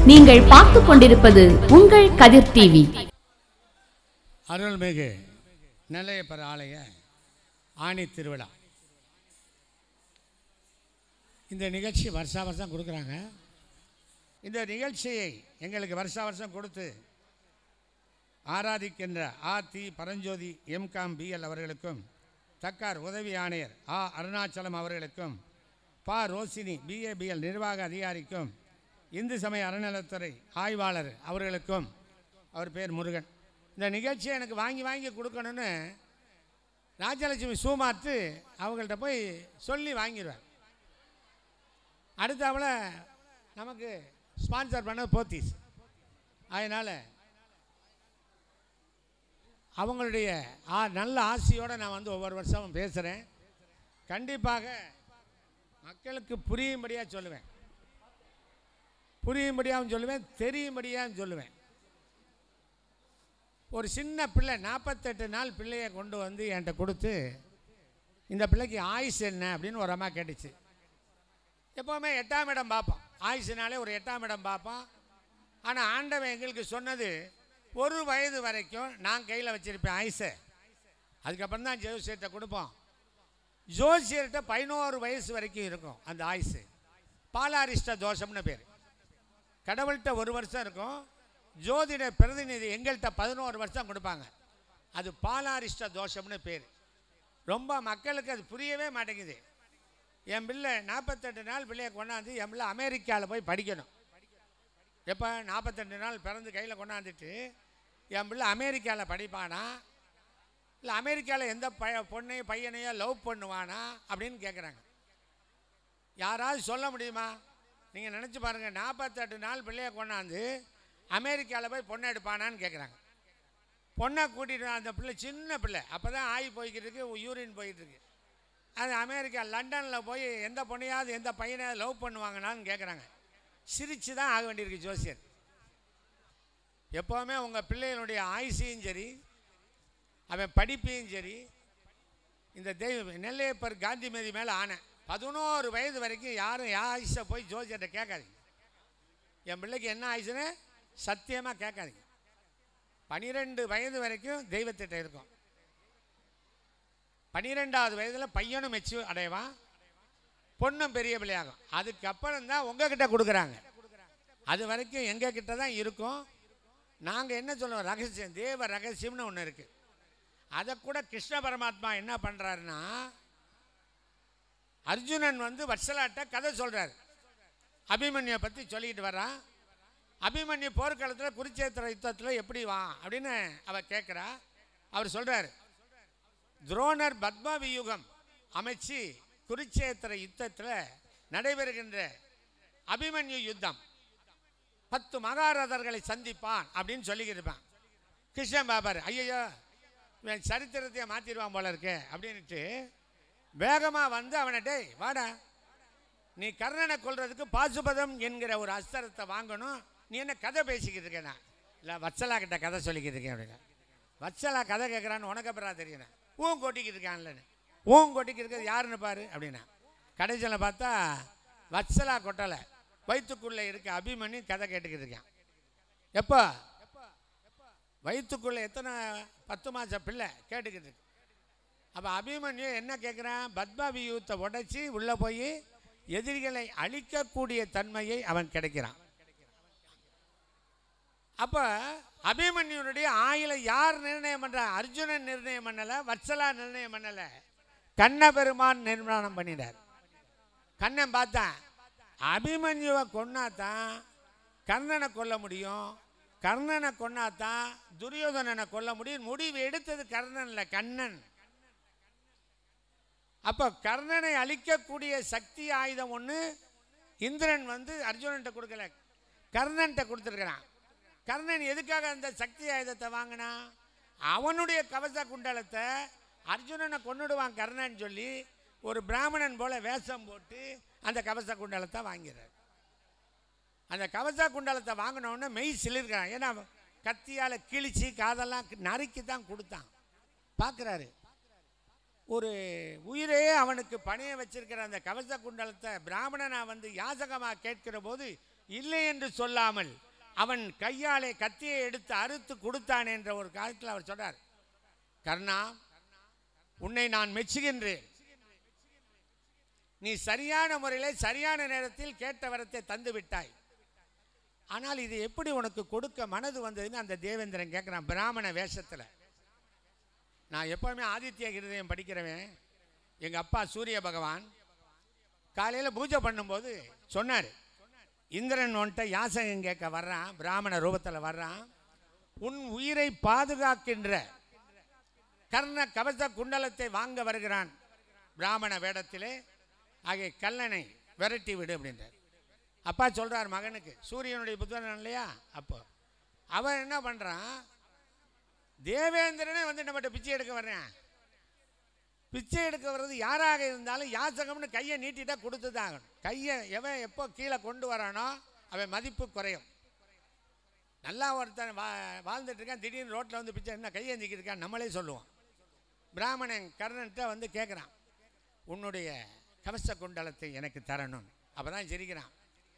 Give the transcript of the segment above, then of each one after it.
நீங்கள் பார்த்துக் கொண்டிருப்பது உங்கள் கதிர் டிவி அருள்மிகு நெல்லையப்பர் ஆலய ஆணி திருவிழா இந்த நிகழ்ச்சி வருஷா வருஷம் கொடுக்குறாங்க இந்த நிகழ்ச்சியை எங்களுக்கு வருஷா வருஷம் கொடுத்து ஆராதிக்கின்ற ஆ தி பரஞ்சோதி எம்காம் பிஎல் அவர்களுக்கும் தக்கார் உதவி ஆணையர் ஆ அருணாச்சலம் அவர்களுக்கும் பா ரோசினி பிஏபிஎல் நிர்வாக அதிகாரிக்கும் இந்து சமய அறநிலைத்துறை ஆய்வாளர் அவர்களுக்கும் அவர் பேர் முருகன் இந்த நிகழ்ச்சியை எனக்கு வாங்கி வாங்கி கொடுக்கணும்னு ராஜலட்சுமி சூமாத்து அவங்கள்ட்ட போய் சொல்லி வாங்கிடுவார் அடுத்தாப்புல நமக்கு ஸ்பான்சர் பண்ண போத்தீஸ் அதனால் அவங்களுடைய ஆ நல்ல ஆசையோடு நான் வந்து ஒவ்வொரு வருஷமும் பேசுகிறேன் கண்டிப்பாக மக்களுக்கு புரியும்படியாக சொல்லுவேன் புரியும்படியாகவும் சொல்லுவேன் தெரியும்படியாகவும் சொல்லுவேன் ஒரு சின்ன பிள்ளை நாற்பத்தெட்டு நாள் பிள்ளையை கொண்டு வந்து என்கிட்ட கொடுத்து இந்த பிள்ளைக்கு ஆயுஸ் என்ன அப்படின்னு ஒரு அம்மா கேட்டுச்சு எப்போவுமே எட்டாம் இடம் பார்ப்போம் ஆயுசுனாலே ஒரு எட்டாம் இடம் பார்ப்போம் ஆனால் ஆண்டவன் எங்களுக்கு சொன்னது ஒரு வயது வரைக்கும் நான் கையில் வச்சுருப்பேன் ஆயுசை அதுக்கப்புறம் தான் ஜோசியத்தை கொடுப்போம் ஜோசியர்கிட்ட பதினோரு வயசு வரைக்கும் இருக்கும் அந்த ஆயுசு பாலாரிஷ்ட தோஷம்னு பேர் கடவுள்கிட்ட ஒரு வருஷம் இருக்கும் ஜோதிட பிரதிநிதி எங்கள்கிட்ட பதினோரு வருஷம் கொடுப்பாங்க அது பாலாரிஷ்ட தோஷம்னு பேர் ரொம்ப மக்களுக்கு அது புரியவே மாட்டேங்குது என் பிள்ளை நாற்பத்தெட்டு நாள் பிள்ளைய கொண்டாந்து என் பிள்ளை அமெரிக்காவில் போய் படிக்கணும் எப்போ நாற்பத்தெட்டு நாள் பிறந்து கையில் கொண்டாந்துட்டு என் பிள்ளை அமெரிக்காவில் படிப்பானா இல்லை அமெரிக்காவில் எந்த பைய பொண்ணையும் பையனையோ லவ் பண்ணுவானா அப்படின்னு கேட்குறாங்க யாராவது சொல்ல முடியுமா நீங்கள் நினச்சி பாருங்கள் நாற்பத்தெட்டு நாள் பிள்ளைய கொண்டாந்து அமெரிக்காவில் போய் பொண்ணை எடுப்பானான்னு கேட்குறாங்க பொண்ணை கூட்டிகிட்டு அந்த பிள்ளை சின்ன பிள்ளை அப்போ தான் ஆகி போய்கிட்டு இருக்கு யூரின் போயிட்டு இருக்கு அது அமெரிக்கா லண்டனில் போய் எந்த பொண்ணையாவது எந்த பையனையாவது லவ் பண்ணுவாங்கனான்னு கேட்குறாங்க சிரித்து தான் ஆக வேண்டியிருக்கு ஜோசியர் எப்போவுமே உங்கள் பிள்ளைகளுடைய ஆயுசையும் சரி அவன் படிப்பையும் சரி இந்த தெய்வ நெல்லையப்பர் காந்திமதி மேலே ஆனேன் பதினோரு வயது வரைக்கும் யாரும் யா ஆயுஷை போய் ஜோசியர்கிட்ட கேட்காதீங்க என் பிள்ளைக்கு என்ன ஆயுசுன்னு சத்தியமாக கேட்காதீங்க பனிரெண்டு வயது வரைக்கும் தெய்வத்திட்ட இருக்கும் பன்னிரெண்டாவது வயதில் பையனும் மெச்சு அடைவான் பொண்ணும் பெரிய பிள்ளையாகும் அதுக்கப்புறம் தான் உங்ககிட்ட கொடுக்குறாங்க அது வரைக்கும் எங்கள் கிட்ட தான் இருக்கும் நாங்கள் என்ன சொல்லுவோம் ரகசியம் தேவ ரகசியம்னு ஒன்று இருக்குது அதை கூட கிருஷ்ண பரமாத்மா என்ன பண்ணுறாருன்னா அர்ஜுனன் வந்து வட்சலாட்ட கதை சொல்கிறார் அபிமன்யை பற்றி சொல்லிக்கிட்டு வரான் அபிமன்யு போர்க்களத்தில் குருச்சேத்திர யுத்தத்தில் எப்படி வா அப்படின்னு அவ கேட்குறா அவர் சொல்கிறார் துரோணர் பத்ம வியூகம் அமைச்சு குருச்சேத்திர யுத்தத்தில் நடைபெறுகின்ற அபிமன்யு யுத்தம் பத்து மகாரதர்களை சந்திப்பான் அப்படின்னு சொல்லிக்கிட்டு இருப்பான் கிருஷ்ணன் பாபார் ஐயோ இவன் சரித்திரத்தையே மாற்றிடுவான் போல இருக்கே அப்படின்ட்டு வேகமாக வந்து அவனை டேய் வாடா நீ கர்ணனை கொல்றதுக்கு பாசுபதம் என்கிற ஒரு அஸ்திரத்தை வாங்கணும் நீ என்ன கதை பேசிக்கிட்டு இருக்கேனா இல்லை வத்சலா கிட்ட கதை சொல்லிக்கிட்டு இருக்கேன் அப்படின்னா வத்சலா கதை கேட்குறான்னு உனக்கு அப்புறம் தெரியணும் ஊன் கொட்டிக்கிட்டு இருக்கான்லன்னு ஊன் கொட்டிக்கிட்டு இருக்கிறது யாருன்னு பாரு அப்படின்னா கடைசியில் பார்த்தா வத்சலா கொட்டலை வயிற்றுக்குள்ளே இருக்க அபிமன்யு கதை கேட்டுக்கிட்டு இருக்கான் எப்போ வயிற்றுக்குள்ளே எத்தனை பத்து மாதம் பிள்ளை கேட்டுக்கிட்டு இருக்கு அப்போ அபிமன்யு என்ன கேட்குறான் பத்மா வியூத்தை உடைச்சி உள்ளே போய் எதிரிகளை அழிக்கக்கூடிய தன்மையை அவன் கிடைக்கிறான் அப்போ அபிமன்யுனுடைய ஆயிலை யார் நிர்ணயம் பண்ணுறா அர்ஜுனன் நிர்ணயம் பண்ணலை வத்சலா நிர்ணயம் பண்ணலை கண்ணபெருமான் நிர்மாணம் பண்ணிட்டார் கண்ணன் பார்த்தான் அபிமன்யுவை கொன்னாதான் கர்ணனை கொல்ல முடியும் கர்ணனை கொன்னாதான் துரியோதனனை கொல்ல முடியும் முடிவு எடுத்தது கர்ணன் இல்லை கண்ணன் அப்போ கர்ணனை அழிக்கக்கூடிய சக்தி ஆயுதம் ஒன்று இந்திரன் வந்து அர்ஜுனன்ட்ட கொடுக்கல கர்ணன்ட்ட கொடுத்துருக்கிறான் கர்ணன் எதுக்காக அந்த சக்தி ஆயுதத்தை வாங்கினா அவனுடைய கவச குண்டலத்தை அர்ஜுனனை கொன்னுடுவான் கர்ணன் சொல்லி ஒரு பிராமணன் போல வேஷம் போட்டு அந்த கவச குண்டலத்தை வாங்கிறார் அந்த கவச குண்டலத்தை வாங்கினோடனே மெய் சிலிருக்கிறான் ஏன்னா கத்தியால் கிழிச்சு காதெல்லாம் நறுக்கி தான் கொடுத்தான் பார்க்குறாரு ஒரு உயிரே அவனுக்கு பணைய வச்சிருக்கிற அந்த கவச குண்டலத்தை பிராமணனா வந்து யாசகமாக கேட்கிற போது இல்லை என்று சொல்லாமல் அவன் கையாலே கத்தியை எடுத்து அறுத்து கொடுத்தான் என்ற ஒரு காலத்தில் அவர் சொன்னார் கர்ணா உன்னை நான் மெச்சுகின்றேன் நீ சரியான முறையில் சரியான நேரத்தில் கேட்ட வரத்தை தந்து விட்டாய் ஆனால் இது எப்படி உனக்கு கொடுக்க மனது வந்ததுன்னு அந்த தேவேந்திரன் கேட்குறான் பிராமண வேஷத்தில் நான் எப்பவுமே ஆதித்ய ஹிருதயம் படிக்கிறவன் எங்கள் அப்பா சூரிய பகவான் காலையில் பூஜை பண்ணும்போது சொன்னார் இந்திரன் உன்கிட்ட யாசகம் கேட்க வர்றான் பிராமண ரூபத்தில் வர்றான் உன் உயிரை பாதுகாக்கின்ற கர்ண கவச குண்டலத்தை வாங்க வருகிறான் பிராமண வேடத்திலே ஆகிய கல்லனை விரட்டி விடு அப்படின்றார் அப்பா சொல்றார் மகனுக்கு சூரியனுடைய புத்திரன் இல்லையா அப்போ அவன் என்ன பண்றான் தேவேந்திரனே வந்து நம்மகிட்ட பிச்சை எடுக்க வர்றேன் பிச்சை எடுக்க வர்றது யாராக இருந்தாலும் யாசகம்னு கையை நீட்டிட்டா கொடுத்து தான் ஆகணும் கையை எவன் எப்போ கீழே கொண்டு வரானோ அவன் மதிப்பு குறையும் நல்லா ஒருத்தன் வா வாழ்ந்துட்டு இருக்கான் திடீர்னு ரோட்டில் வந்து பிச்சை என்ன கையேந்திக்கிட்டு இருக்கான் நம்மளே சொல்லுவோம் பிராமணன் கர்ணன்ட்ட வந்து கேட்குறான் உன்னுடைய கவச குண்டலத்தை எனக்கு தரணும் அப்போ தான் சிரிக்கிறான்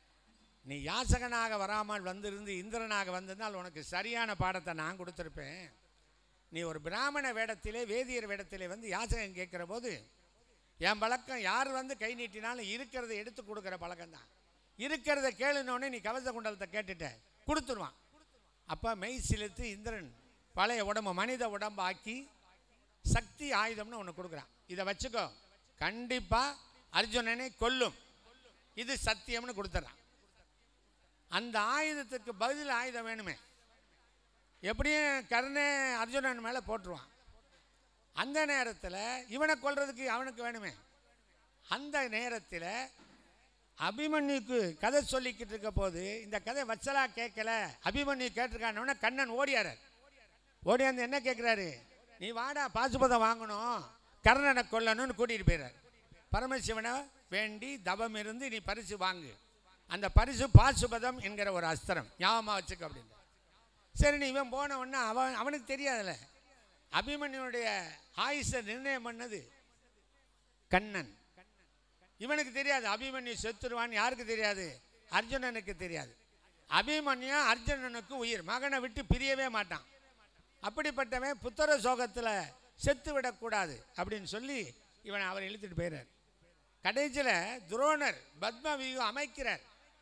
நீ யாசகனாக வராமல் வந்திருந்து இந்திரனாக வந்திருந்தால் உனக்கு சரியான பாடத்தை நான் கொடுத்துருப்பேன் நீ ஒரு பிராமண வேடத்திலே வேதியர் வேடத்திலே வந்து யாசகம் கேட்குற போது என் பழக்கம் யார் வந்து கை நீட்டினாலும் இருக்கிறத எடுத்து கொடுக்குற பழக்கம்தான் இருக்கிறத கேளுனோடனே நீ கவச குண்டலத்தை கேட்டுட்ட கொடுத்துருவான் அப்போ மெய் சிலுத்து இந்திரன் பழைய உடம்பு மனித உடம்பு ஆக்கி சக்தி ஆயுதம்னு ஒன்று கொடுக்குறான் இதை வச்சுக்கோ கண்டிப்பாக அர்ஜுனனை கொல்லும் இது சத்தியம்னு கொடுத்துட்றான் அந்த ஆயுதத்துக்கு பதில் ஆயுதம் வேணுமே எப்படியும் கருணை அர்ஜுனன் மேலே போட்டுருவான் அந்த நேரத்தில் இவனை கொல்றதுக்கு அவனுக்கு வேணுமே அந்த நேரத்தில் அபிமன்யுக்கு கதை சொல்லிக்கிட்டு இருக்க போது இந்த கதை வச்சலா கேட்கல அபிமன்யு கேட்டிருக்கானோடனே கண்ணன் ஓடியாரார் ஓடியாந்து என்ன கேட்குறாரு நீ வாடா பாசுபதம் வாங்கணும் கர்ணனை கொல்லணும்னு கூட்டிகிட்டு போயிடுறார் பரமசிவனை வேண்டி தவம் இருந்து நீ பரிசு வாங்கு அந்த பரிசு பாசுபதம் என்கிற ஒரு அஸ்திரம் ஞாபகமாக வச்சுக்க அப்படின்னு சரி நீ இவன் போன உடனே அவன் அவனுக்கு தெரியாதுல்ல அபிமன்யுடைய ஆயுசை நிர்ணயம் பண்ணது கண்ணன் இவனுக்கு தெரியாது அபிமன்யு செத்துருவான்னு யாருக்கு தெரியாது அர்ஜுனனுக்கு தெரியாது அபிமன்யு அர்ஜுனனுக்கு உயிர் மகனை விட்டு பிரியவே மாட்டான் அப்படிப்பட்டவன் புத்தர சோகத்தில் செத்து விடக்கூடாது அப்படின்னு சொல்லி இவனை அவர் இழுத்துட்டு போயிறார் கடைசியில் துரோணர் பத்ம வியூகம் அமைக்கிறார்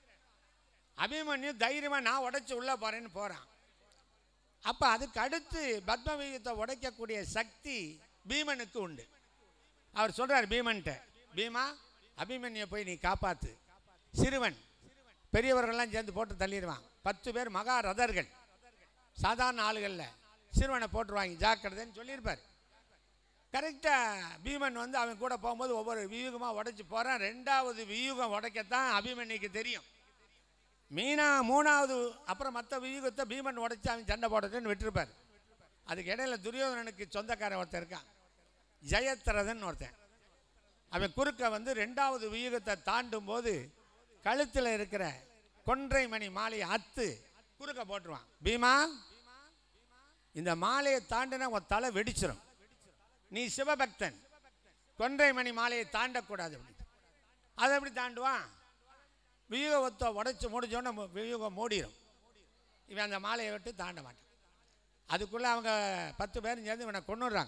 அபிமன்யு தைரியமாக நான் உடைச்சு உள்ளே போகிறேன்னு போகிறான் அப்போ அதுக்கு அடுத்து பத்ம வியூகத்தை உடைக்கக்கூடிய சக்தி பீமனுக்கு உண்டு அவர் சொல்கிறார் பீமன்ட்ட பீமா அபிமன்யை போய் நீ காப்பாத்து சிறுவன் பெரியவர்கள்லாம் சேர்ந்து போட்டு தள்ளிடுவான் பத்து பேர் மகா ரதர்கள் சாதாரண ஆளுகளில் சிறுவனை போட்டுருவாங்க ஜாக்கிரதைன்னு சொல்லியிருப்பார் கரெக்டாக பீமன் வந்து அவன் கூட போகும்போது ஒவ்வொரு வியூகமாக உடைச்சு போகிறான் ரெண்டாவது வியூகம் உடைக்கத்தான் அபிமன்யுக்கு தெரியும் மீனா மூணாவது அப்புறம் மற்ற வியூகத்தை பீமன் உடைச்சு அவன் சண்டை போடட்டுன்னு விட்டுருப்பார் அதுக்கு இடையில துரியோதனனுக்கு சொந்தக்காரன் ஒருத்தன் இருக்கான் ஜெயத்ரதன் ஒருத்தன் அவன் குறுக்க வந்து ரெண்டாவது வியூகத்தை தாண்டும் போது கழுத்தில் இருக்கிற கொன்றை மணி மாலையை அத்து குறுக்க போட்டுருவான் பீமா இந்த மாலையை தாண்டினா உன் தலை வெடிச்சிடும் நீ சிவபக்தன் கொன்றை மணி மாலையை தாண்டக்கூடாது அப்படி அதை எப்படி தாண்டுவான் வியூகத்தை உடைச்சு முடிஞ்சோடனே வியூகம் மூடிடும் இவன் அந்த மாலையை விட்டு தாண்ட மாட்டான் அதுக்குள்ளே அவங்க பத்து பேரும் சேர்ந்து இவனை கொண்டுடுறாங்க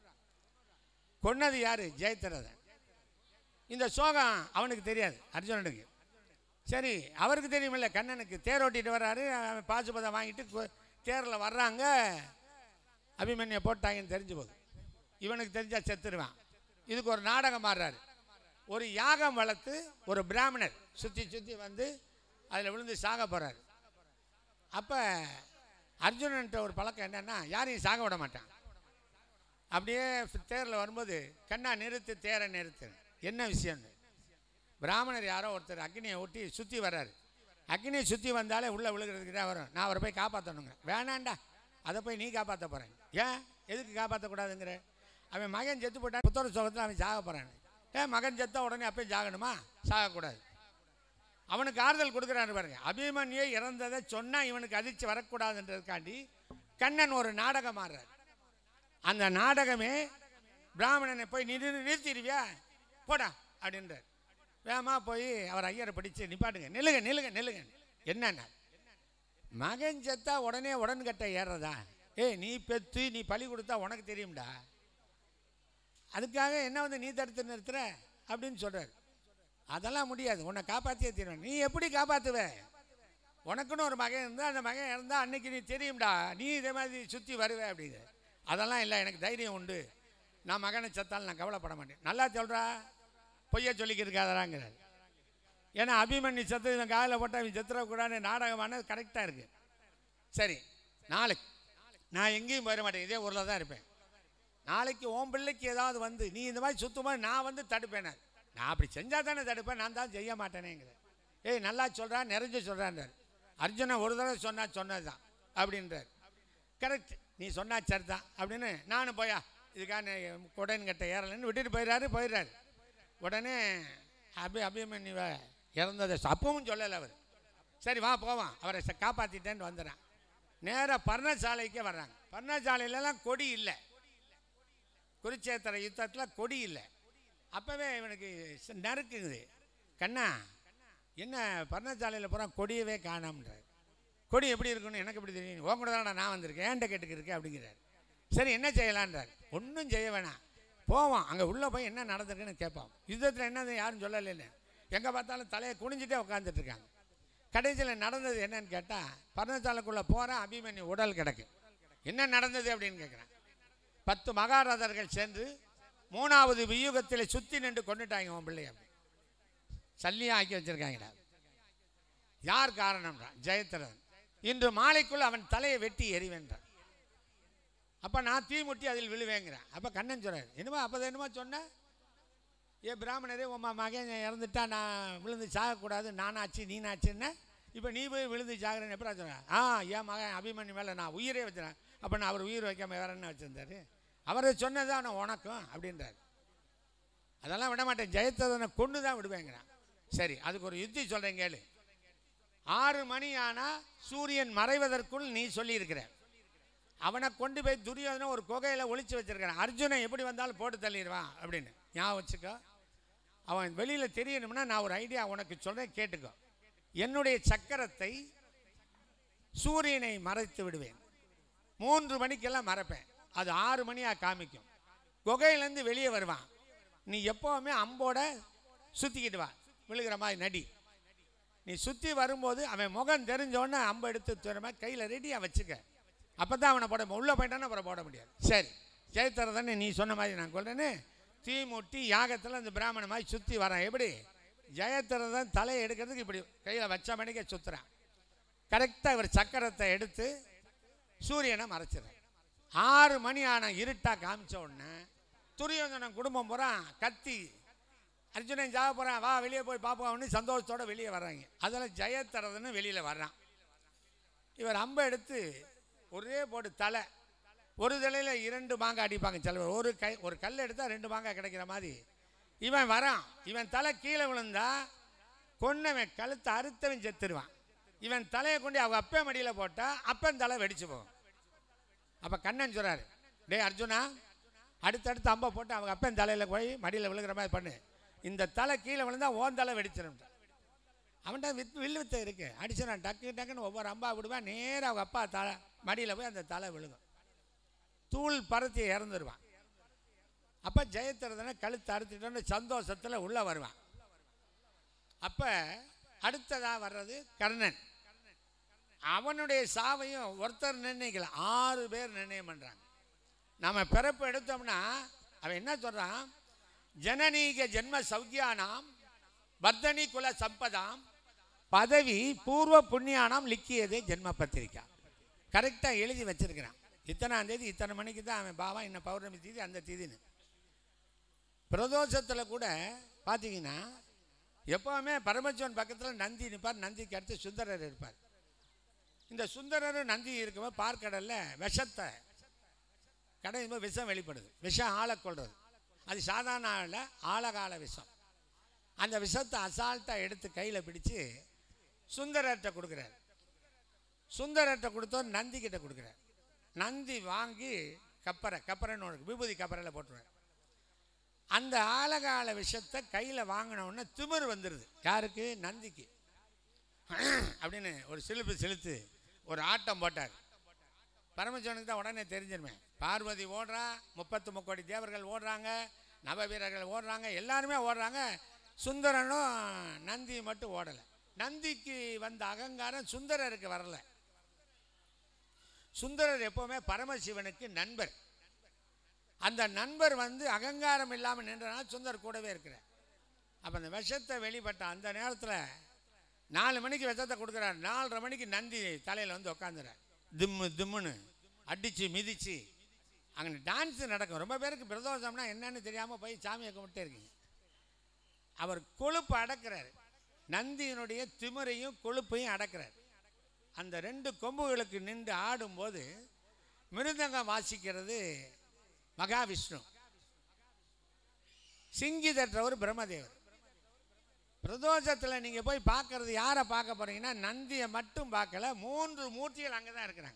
கொன்னது யாரு ஜெயத்திரதன் இந்த சோகம் அவனுக்கு தெரியாது அர்ஜுனனுக்கு சரி அவருக்கு தெரியுமில்ல கண்ணனுக்கு தேர் ஓட்டிட்டு வர்றாரு அவன் பாசுபதம் வாங்கிட்டு கு- தேரில் வர்றாங்க அபிமன்யை போட்டாங்கன்னு தெரிஞ்சு போகுது இவனுக்கு தெரிஞ்சா செத்துருவான் இதுக்கு ஒரு நாடகம் ஆடுறாரு ஒரு யாகம் வளர்த்து ஒரு பிராமணர் சுற்றி சுற்றி வந்து அதில் விழுந்து சாக போகிறாரு அப்போ அர்ஜுனன்ட்ட ஒரு பழக்கம் என்னன்னா யாரையும் சாக விட மாட்டான் அப்படியே தேரில் வரும்போது கண்ணா நிறுத்து தேரை நிறுத்து என்ன விஷயம்னு பிராமணர் யாரோ ஒருத்தர் அக்னியை ஒட்டி சுற்றி வர்றாரு அக்னியை சுற்றி வந்தாலே உள்ளே விழுகிறதுக்கு தான் வரும் நான் அவரை போய் காப்பாற்றணுங்க வேணாண்டா அதை போய் நீ காப்பாற்ற போகிறேன் ஏன் எதுக்கு காப்பாற்றக்கூடாதுங்கிற அவன் மகன் செத்து போட்டான் புத்தர சோகத்தில் அவன் சாக போகிறான் ஏன் மகன் செத்தா உடனே அப்போ சாகணுமா சாகக்கூடாது அவனுக்கு ஆறுதல் கொடுக்குறாரு பாருங்க அபிமன்யை இறந்ததை சொன்னால் இவனுக்கு அதிர்ச்சி வரக்கூடாதுன்றதுக்காண்டி கண்ணன் ஒரு நாடகம் ஆடுறார் அந்த நாடகமே பிராமணனை போய் நிறு நிறுத்திடுவியா போடா அப்படின்றார் வேகமாக போய் அவர் ஐயரை படித்து நிப்பாட்டுங்க நில்லுங்க நில்லுங்க நில்லுங்க என்னன்னா மகன் செத்தா உடனே உடன்கட்டை ஏறுறதா ஏய் நீ பெத்து நீ பழி கொடுத்தா உனக்கு தெரியும்டா அதுக்காக என்ன வந்து நீ தடுத்து நிறுத்துற அப்படின்னு சொல்றாரு அதெல்லாம் முடியாது உன்னை காப்பாற்றியே தீருவேன் நீ எப்படி காப்பாற்றுவ உனக்குன்னு ஒரு மகன் இருந்தால் அந்த மகன் இருந்தால் அன்னைக்கு நீ தெரியும்டா நீ இதே மாதிரி சுற்றி வருவே அப்படின்னு அதெல்லாம் இல்லை எனக்கு தைரியம் உண்டு நான் மகனை செத்தாலும் நான் கவலைப்பட மாட்டேன் நல்லா சொல்கிறா பொய்ய சொல்லிக்கிருக்காதாங்கிறார் ஏன்னா அபிமன்யு செத்து இவன் காதில் போட்டால் இவன் செத்துறக்கூடாதுன்னு நாடகமானது கரெக்டாக இருக்குது சரி நாளைக்கு நான் எங்கேயும் போயிட மாட்டேன் இதே ஊரில் தான் இருப்பேன் நாளைக்கு உன் பிள்ளைக்கு ஏதாவது வந்து நீ இந்த மாதிரி சுத்தமாக நான் வந்து தடுப்பேன் நான் அப்படி செஞ்சால் தானே தடுப்பேன் நான் தான் செய்ய மாட்டேனேங்கிற ஏய் நல்லா சொல்கிறா நிறைஞ்சு சொல்கிறான்றார் அர்ஜுனா ஒரு தடவை சொன்னா சொன்னது தான் அப்படின்றார் கரெக்ட் நீ சொன்னா சரி தான் அப்படின்னு நானும் போயா இதுக்காக உடன் கட்ட ஏறலைன்னு விட்டுட்டு போயிடுறாரு போயிடுறாரு உடனே அபி அபிமன்யுவ இறந்ததை சொ- அப்பவும் சொல்லலை அவர் சரி வா போவான் அவரை ச- காப்பாத்திட்டேன்னு வந்துடுறான் நேராக பர்ணசாலைக்கே வர்றாங்க பர்ணசாலையிலலாம் கொடி இல்லை குருச்சேத்திர யுத்தத்தில் கொடி இல்லை அப்போவே இவனுக்கு ச- நறுக்குது கண்ணா என்ன பர்ணசாலையில் பூரா கொடியவே காணாமன்றார் கொடி எப்படி இருக்குன்னு எனக்கு எப்படி தெரியும் உன் கூட தானடா நான் வந்திருக்கேன் ஏன்ட்ட கேட்டுக்கிருக்கேன் அப்படிங்கிறார் சரி என்ன செய்யலான்றார் ஒன்றும் செய்ய வேணாம் போவோம் அங்கே உள்ளே போய் என்ன நடந்திருக்குன்னு கேட்போம் யுத்தத்தில் என்னது யாரும் சொல்லலைன்னு எங்கே பார்த்தாலும் தலையை குனிஞ்சிட்டே உட்காந்துட்டு இருக்காங்க கடைசியில் நடந்தது என்னன்னு கேட்டால் பர்ணசாலைக்குள்ளே போகிறேன் அபிமன்யு உடல் கிடக்கு என்ன நடந்தது அப்படின்னு கேட்குறேன் பத்து மகாரதர்கள் சென்று மூணாவது வியூகத்தில் சுற்றி நின்று கொண்டுட்டாங்க உன் பிள்ளைய சல்லியாக ஆக்கி வச்சிருக்காங்கடா யார் காரணம்டா ஜெயத்திரன் இன்று மாலைக்குள் அவன் தலையை வெட்டி எறிவென்றான் அப்போ நான் தீ முட்டி அதில் விழுவேங்கிறேன் அப்போ கண்ணன் சொல்றாரு என்னமோ அப்போ என்னமோ சொன்ன ஏ பிராமணரே உம்மா மகன் இறந்துட்டா நான் விழுந்து சாகக்கூடாது நானாச்சு நீனாச்சுன்னு இப்போ நீ போய் விழுந்து சாகுறேன்னு எப்படா சொன்னேன் ஆ என் மகன் அபிமன்யு மேலே நான் உயிரே வச்சுறேன் அப்போ நான் அவர் உயிர் வைக்காம வேற என்ன வச்சுருந்தாரு அவரை சொன்னதான் நான் உனக்கும் அப்படின்றாரு அதெல்லாம் விட மாட்டேன் ஜெயத்ததனை கொண்டு தான் விடுவேங்கிறான் சரி அதுக்கு ஒரு யுத்தி சொல்கிறேன் கேளு ஆறு மணி ஆனால் சூரியன் மறைவதற்குள் நீ சொல்லியிருக்கிற அவனை கொண்டு போய் துரியோதனை ஒரு குகையில் ஒளிச்சு வச்சிருக்கிறான் அர்ஜுனன் எப்படி வந்தாலும் போட்டு தள்ளிடுவான் அப்படின்னு ஞாபகம் வச்சுக்கோ அவன் வெளியில் தெரியணும்னா நான் ஒரு ஐடியா உனக்கு சொல்கிறேன் கேட்டுக்கோ என்னுடைய சக்கரத்தை சூரியனை மறைத்து விடுவேன் மூன்று மணிக்கெல்லாம் மறைப்பேன் அது ஆறு மணியாக காமிக்கும் குகையிலேருந்து வெளியே வருவான் நீ எப்போவுமே அம்போட சுற்றிக்கிட்டு வா விழுகிற மாதிரி நடி நீ சுற்றி வரும்போது அவன் முகம் தெரிஞ்ச உடனே அம்பை எடுத்து தூரமா கையில் ரெடியாக வச்சுக்க அப்போ தான் அவனை போட உள்ளே போயிட்டானா அப்புறம் போட முடியாது சரி ஜெயத்தர தானே நீ சொன்ன மாதிரி நான் சொல்கிறேன்னு தீ மூட்டி யாகத்தில் அந்த பிராமண மாதிரி சுற்றி வரான் எப்படி ஜெயத்தர தான் தலையை எடுக்கிறதுக்கு இப்படி கையில் வச்ச மணிக்கே சுற்றுறான் கரெக்டாக இவர் சக்கரத்தை எடுத்து சூரியனை மறைச்சிடுறார் ஆறு மணி ஆன இருட்டா காமிச்ச உடனே துரியோதனன் குடும்பம் பூரா கத்தி அர்ஜுனன் ஜாக போகிறான் வா வெளியே போய் பார்ப்போம்னு சந்தோஷத்தோட வெளியே வர்றாங்க அதில் ஜெயத்தரதுன்னு வெளியில் வர்றான் இவர் அம்பை எடுத்து ஒரே போட்டு தலை ஒரு தலையில் இரண்டு மாங்காய் அடிப்பாங்க சிலவர் ஒரு கை ஒரு கல் எடுத்தால் ரெண்டு மாங்காய் கிடைக்கிற மாதிரி இவன் வரான் இவன் தலை கீழே விழுந்தா கொன்னவன் கழுத்தை அறுத்தவன் செத்துருவான் இவன் தலையை கொண்டு அவங்க அப்பா மடியில் போட்டால் அப்பன் தலை வெடிச்சு போகும் அப்போ கண்ணன் சொல்கிறாரு டேய் அர்ஜுனா அடுத்தடுத்து அம்பை போட்டு அவங்க அப்பன் தலையில் போய் மடியில் விழுகிற மாதிரி பண்ணு இந்த தலை கீழே விழுந்தா ஓன் தலை வெடிச்சிடும் அவன்கிட்ட வித் வில்லு வித்தை இருக்கு அடிச்சிடான் டக்கு டக்குன்னு ஒவ்வொரு அம்பா விடுவான் நேராக அவங்க அப்பா தலை மடியில் போய் அந்த தலை விழுகும் தூள் பருத்தி இறந்துருவான் அப்போ ஜெயத்திரதனை கழுத்து அறுத்துட்டோன்னு சந்தோஷத்தில் உள்ளே வருவான் அப்போ அடுத்ததாக வர்றது கர்ணன் அவனுடைய சாவையும் ஒருத்தர் நிர்ணயிக்கல ஆறு பேர் நிர்ணயம் பண்ணுறாங்க நம்ம பிறப்பு எடுத்தோம்னா அவன் என்ன சொல்கிறான் ஜனனீக ஜென்ம சௌக்கியானாம் வர்தனி குல சம்பதாம் பதவி பூர்வ புண்ணியானாம் லிக்கியதே ஜென்ம பத்திரிக்கா கரெக்டாக எழுதி வச்சிருக்கிறான் இத்தனாம் தேதி இத்தனை மணிக்கு தான் அவன் பாவா இன்னும் பௌர்ணமி தீதி அந்த தீதின்னு பிரதோஷத்தில் கூட பார்த்தீங்கன்னா எப்போவுமே பரமசிவன் பக்கத்தில் நந்தி நிற்பார் நந்திக்கு அடுத்து சுந்தரர் இருப்பார் இந்த சுந்தரரும் நந்தி இருக்கும்போது பார்க்கடலில் விஷத்தை கடையும் போது விஷம் வெளிப்படுது விஷம் ஆளை கொள்வது அது சாதாரண ஆளில் ஆழகால விஷம் அந்த விஷத்தை அசால்ட்டாக எடுத்து கையில் பிடிச்சு சுந்தரர்கிட்ட கொடுக்குறாரு சுந்தரர்கிட்ட கொடுத்தோம் நந்தி கிட்ட கொடுக்குறாரு நந்தி வாங்கி கப்பரை கப்பரைன்னு ஒன்று இருக்கு. விபூதி கப்பரையில் போட்டுருவார் அந்த ஆழகால விஷத்தை கையில் வாங்கின உடனே திமிர் வந்துடுது யாருக்கு நந்திக்கு அப்படின்னு ஒரு சிலுப்பு செலுத்து ஒரு ஆட்டம் போட்டார் பரமசிவனுக்கு தான் உடனே தெரிஞ்சிருமே பார்வதி ஓடுறா முப்பத்து முக்கோடி தேவர்கள் ஓடுறாங்க நவ வீரர்கள் ஓடுறாங்க எல்லாருமே ஓடுறாங்க சுந்தரனும் நந்தி மட்டும் ஓடலை நந்திக்கு வந்த அகங்காரம் சுந்தரருக்கு வரல சுந்தரர் எப்பவுமே பரமசிவனுக்கு நண்பர் அந்த நண்பர் வந்து அகங்காரம் இல்லாமல் நின்றனால சுந்தர் கூடவே இருக்கிறார் அப்போ அந்த விஷத்தை வெளிப்பட்ட அந்த நேரத்தில் நாலு மணிக்கு விஷத்தை கொடுக்குறார் நாலரை மணிக்கு நந்தி தலையில் வந்து உட்காந்துறார் திம்மு திம்முன்னு அடித்து மிதித்து அங்கே டான்ஸ் நடக்கும் ரொம்ப பேருக்கு பிரதோஷம்னா என்னன்னு தெரியாமல் போய் சாமியை கும்பிட்டே இருக்கீங்க அவர் கொழுப்பு அடக்கிறார் நந்தியினுடைய திமிரையும் கொழுப்பையும் அடக்கிறார் அந்த ரெண்டு கொம்புகளுக்கு நின்று ஆடும்போது மிருதங்கம் வாசிக்கிறது மகாவிஷ்ணு சிங்கி தட்டுறவர் பிரம்மதேவர் பிரதோஷத்தில் நீங்கள் போய் பார்க்கறது யாரை பார்க்க போறீங்கன்னா நந்தியை மட்டும் பார்க்கல மூன்று மூர்த்திகள் அங்கே தான் இருக்கிறாங்க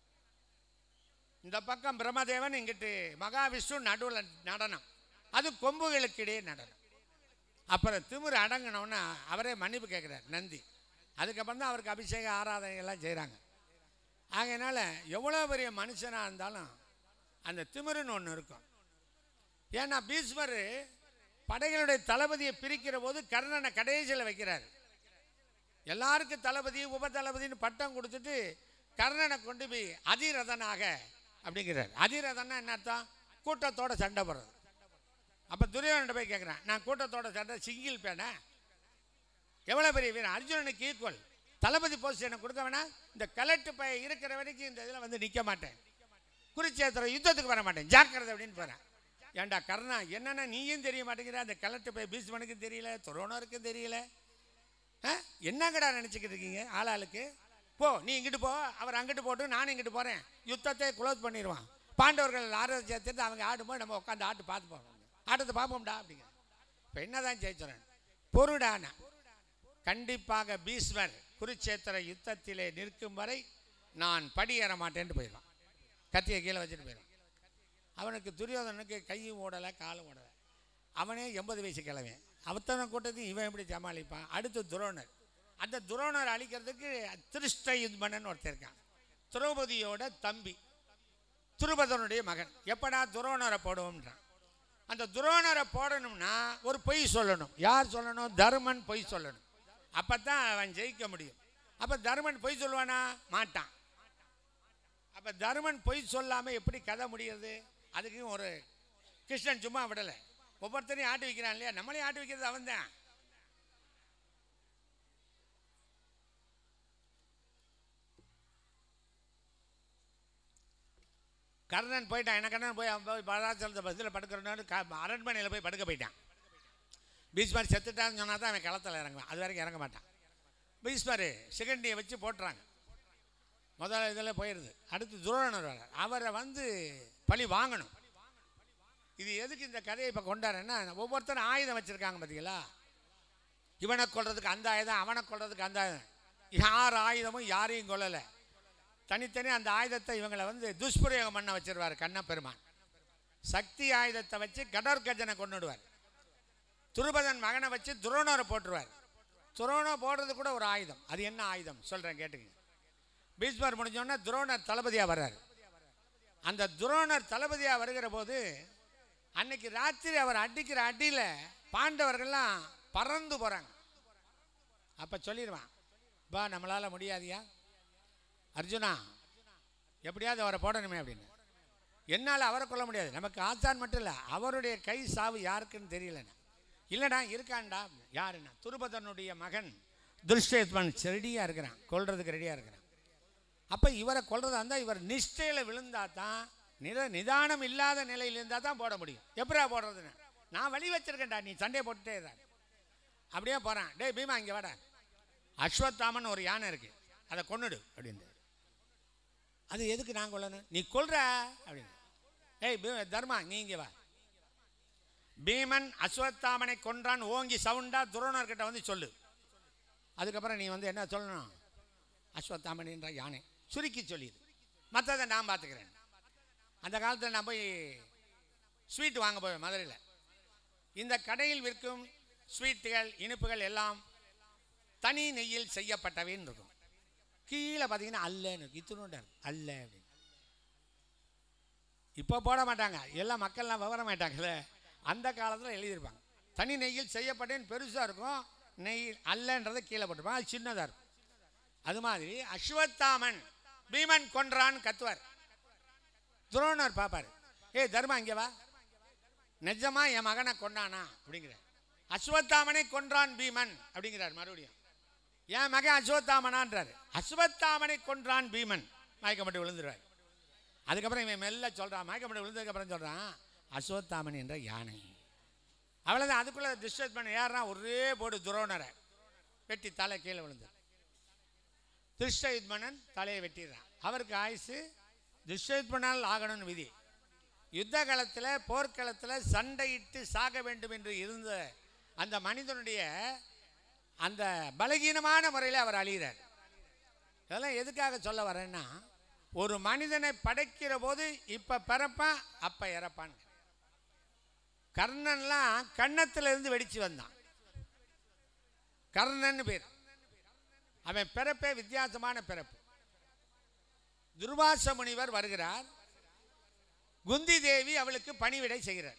இந்த பக்கம் பிரம்மதேவன் இங்கிட்டு மகாவிஷ்ணு நடுவில் நடனம் அது கொம்புகளுக்கு இடையே நடனம் அப்புறம் திமிரு அடங்கினோன்னா அவரே மன்னிப்பு கேட்குறார் நந்தி அதுக்கப்புறம் தான் அவருக்கு அபிஷேக ஆராதனை எல்லாம் செய்கிறாங்க ஆகையினால எவ்வளோ பெரிய மனுஷனாக இருந்தாலும் அந்த திமிருன்னு ஒன்று இருக்கும் ஏன்னா பீஸ்மர் படைகளுடைய தளபதியை பிரிக்கிற போது கர்ணனை கடைசியில் வைக்கிறார் எல்லாருக்கும் தளபதி உப தளபதின்னு பட்டம் கொடுத்துட்டு கர்ணனை கொண்டு போய் அதிரதனாக அப்படிங்கிறார் அதிரதன்னா என்ன அர்த்தம் கூட்டத்தோட சண்டை போடுறது அப்போ துரியோதன போய் கேட்குறான் நான் கூட்டத்தோட சண்டை சிங்கிள் பேனா எவ்வளோ பெரிய வீரன் அர்ஜுனனுக்கு ஈக்குவல் தளபதி போஸ்ட் எனக்கு கொடுக்க வேணாம் இந்த கலெக்ட் பய இருக்கிற வரைக்கும் இந்த இதில் வந்து நிற்க மாட்டேன் குறிச்சேத்திர யுத்தத்துக்கு வர மாட்டேன் ஜாக்கிரதை அப்படின்னு போகிறேன் ஏண்டா கர்ணா என்னென்ன நீயும் தெரிய மாட்டேங்கிற அந்த கலெக்ட் பய பீஸ்மனுக்கும் தெரியல துரோணருக்கும் தெரியல ஆ? என்னங்கடா நினச்சிக்கிட்டு இருக்கீங்க ஆளாளுக்கு போ நீ இங்கிட்டு போ அவர் அங்கிட்டு போட்டு நானும் இங்கிட்டு போகிறேன் யுத்தத்தை க்ளோஸ் பண்ணிடுவான் பாண்டவர்கள் ஆரோக்கிய சேர்த்து அவங்க ஆடும்போது நம்ம உட்காந்து ஆட்டு பார்த்து போவோம் ஆட்டத்தை பார்ப்போம்டா அப்படிங்க இப்போ என்னதான் ஜெயிச்சுறேன் பொருடானா கண்டிப்பாக பீஸ்வர் குருச்சேத்திர யுத்தத்திலே நிற்கும் வரை நான் படியேற மாட்டேன்ட்டு போயிடுவான் கத்தியை கீழே வச்சுட்டு போயிடுவான் அவனுக்கு துரியோதனனுக்கு கையும் ஓடலை காலும் ஓடலை அவனே எண்பது வயசு கிழவன் அவத்தனை கூட்டத்தையும் இவன் எப்படி சமாளிப்பான் அடுத்து துரோணர் அந்த துரோணர் அழிக்கிறதுக்கு திருஷ்ட யுத்மனன் ஒருத்தர் இருக்கான் திரௌபதியோட தம்பி துருபதனுடைய மகன் எப்படா துரோணரை போடுவோம்ன்றான் அந்த துரோணரை போடணும்னா ஒரு பொய் சொல்லணும் யார் சொல்லணும் தருமன் பொய் சொல்லணும் அப்போ தான் அவன் ஜெயிக்க முடியும் அப்போ தருமன் பொய் சொல்லுவானா மாட்டான் அப்போ தருமன் பொய் சொல்லாமல் எப்படி கதை முடியுது அதுக்கும் ஒரு கிருஷ்ணன் சும்மா விடலை ஒவ்வொருத்தரையும் ஆட்டி வைக்கிறான் இல்லையா நம்மளையும் ஆட்டி வைக்கிறது அவன் தான் கர்ணன் போயிட்டான் என்ன கர்ணன் போய் அவன் போய் பராசலத்தை பஸ்ஸில் படுக்கிறனால அரண்மனையில் போய் படுக்க போயிட்டான் பீஸ்மார் செத்துட்டான்னு சொன்னா தான் அவன் களத்தில் இறங்குவான் அது வரைக்கும் இறங்க மாட்டான் பீஸ்மார் சிகண்டியை வச்சு போட்டுறாங்க முதல்ல இதில் போயிடுது அடுத்து துரோணர் வர அவரை வந்து பழி வாங்கணும் இது எதுக்கு இந்த கதையை இப்போ கொண்டாடுறேன்னா ஒவ்வொருத்தரும் ஆயுதம் வச்சுருக்காங்க பார்த்தீங்களா இவனை கொல்றதுக்கு அந்த ஆயுதம் அவனை கொல்றதுக்கு அந்த ஆயுதம் யார் ஆயுதமும் யாரையும் கொல்லலை தனித்தனி அந்த ஆயுதத்தை இவங்களை வந்து துஷ்பிரயோகம் பண்ண வச்சிருவார் கண்ணப்பெருமான் சக்தி ஆயுதத்தை வச்சு கடற்கஜனை கொண்டுடுவார் துருபதன் மகனை வச்சு துரோணரை போட்டுருவார் துரோணம் போடுறது கூட ஒரு ஆயுதம் அது என்ன ஆயுதம் சொல்கிறேன் கேட்டுங்க பீஸ்மர் முடிஞ்சோடனே துரோணர் தளபதியாக வர்றார் அந்த துரோணர் தளபதியாக வருகிற போது அன்னைக்கு ராத்திரி அவர் அடிக்கிற அடியில் பாண்டவர்கள்லாம் பறந்து போகிறாங்க அப்போ சொல்லிடுவான் பா நம்மளால் முடியாதியா அர்ஜுனா எப்படியாவது அவரை போடணுமே அப்படின்னு என்னால் அவரை கொல்ல முடியாது நமக்கு ஆசான் மட்டும் இல்லை அவருடைய கை சாவு யாருக்குன்னு தெரியலண்ணா இல்லைடா இருக்கான்டா யாருண்ணா துருபதனுடைய மகன் துருஷ்டேத்மன் ரெடியாக இருக்கிறான் கொல்றதுக்கு ரெடியாக இருக்கிறான் அப்போ இவரை கொல்றதா இருந்தால் இவர் நிஷ்டையில் விழுந்தா தான் நித நிதானம் இல்லாத நிலையில் இருந்தால் தான் போட முடியும் எப்படா போடுறதுன்னு நான் வழி வச்சிருக்கேன்டா நீ சண்டையை போட்டுட்டே இரு அப்படியே போகிறான் டேய் பீமா இங்கே வாடா அஸ்வத்தாமன் ஒரு யானை இருக்கு அதை கொன்னுடு அப்படின்னு அது எதுக்கு நான் கொல்லணும் நீ கொல்ற அப்படின்னு ஏய் பீ- தர்மா நீ இங்கே வா பீமன் அஸ்வத்தாமனை கொன்றான் ஓங்கி சவுண்டா துரோணர்கிட்ட வந்து சொல்லு அதுக்கப்புறம் நீ வந்து என்ன சொல்லணும் அஸ்வத்தாமன் என்ற யானை சுருக்கி சொல்லிடு மற்றதை நான் பார்த்துக்கிறேன் அந்த காலத்தில் நான் போய் ஸ்வீட் வாங்க போவேன் மதுரையில் இந்த கடையில் விற்கும் ஸ்வீட்டுகள் இனிப்புகள் எல்லாம் தனி நெய்யில் செய்யப்பட்டவைன்னு இருக்கும் கீழே பார்த்தீங்கன்னா அல்லன்னு இருக்கும் இத்தினோண்டு அல்ல அப்படின்னு இப்போ போட மாட்டாங்க எல்லாம் மக்கள்லாம் விவரம் மாட்டாங்கல்ல அந்த காலத்தில் எழுதியிருப்பாங்க தனி நெய்யில் செய்யப்பட்டேன்னு பெருசாக இருக்கும் நெய் அல்லன்றதை கீழே போட்டிருப்பாங்க அது சின்னதாக இருக்கும் அது மாதிரி அஸ்வத்தாமன் பீமன் கொன்றான் கத்துவார் துரோணர் பார்ப்பார் ஏய் தர்மா இங்கே வா நிஜமா என் மகனை கொண்டானா அப்படிங்கிறார் அஸ்வத்தாமனை கொன்றான் பீமன் அப்படிங்கிறார் மறுபடியும் என் மகன் அஸ்வத்தாமனான்றார் அஸ்வத்தாமனை கொன்றான் பீமன் மயக்கப்பட்டு விழுந்துருவார் அதுக்கப்புறம் இவன் மெல்ல சொல்கிறான் மயக்கப்பட்டு விழுந்ததுக்கப்புறம் சொல்கிறான் அஸ்வத்தாமன் என்ற யானை அவ்வளோதான் அதுக்குள்ளே டிஸ்டர்ப் பண்ண யாருன்னா ஒரே போடு துரோணரை வெட்டி தலை கீழே விழுந்து திருஷ்டயுத்மனன் தலையை வெட்டிடுறான் அவருக்கு ஆயுசு துஷ்டயுத்மனால் ஆகணும்னு விதி யுத்த காலத்தில் போர்க்களத்தில் சண்டையிட்டு சாக வேண்டும் என்று இருந்த அந்த மனிதனுடைய அந்த பலகீனமான முறையில் அவர் அழிகிறார் இதெல்லாம் எதுக்காக சொல்ல வரேன்னா ஒரு மனிதனை படைக்கிற போது இப்போ பிறப்பான் அப்போ இறப்பான் கர்ணன்லாம் கன்னத்துல இருந்து வெடிச்சு வந்தான் கர்ணன் பேர் அவன் பிறப்பே வித்தியாசமான பிறப்பு துர்வாச முனிவர் வருகிறார் குந்தி தேவி அவளுக்கு பணிவிடை செய்கிறார்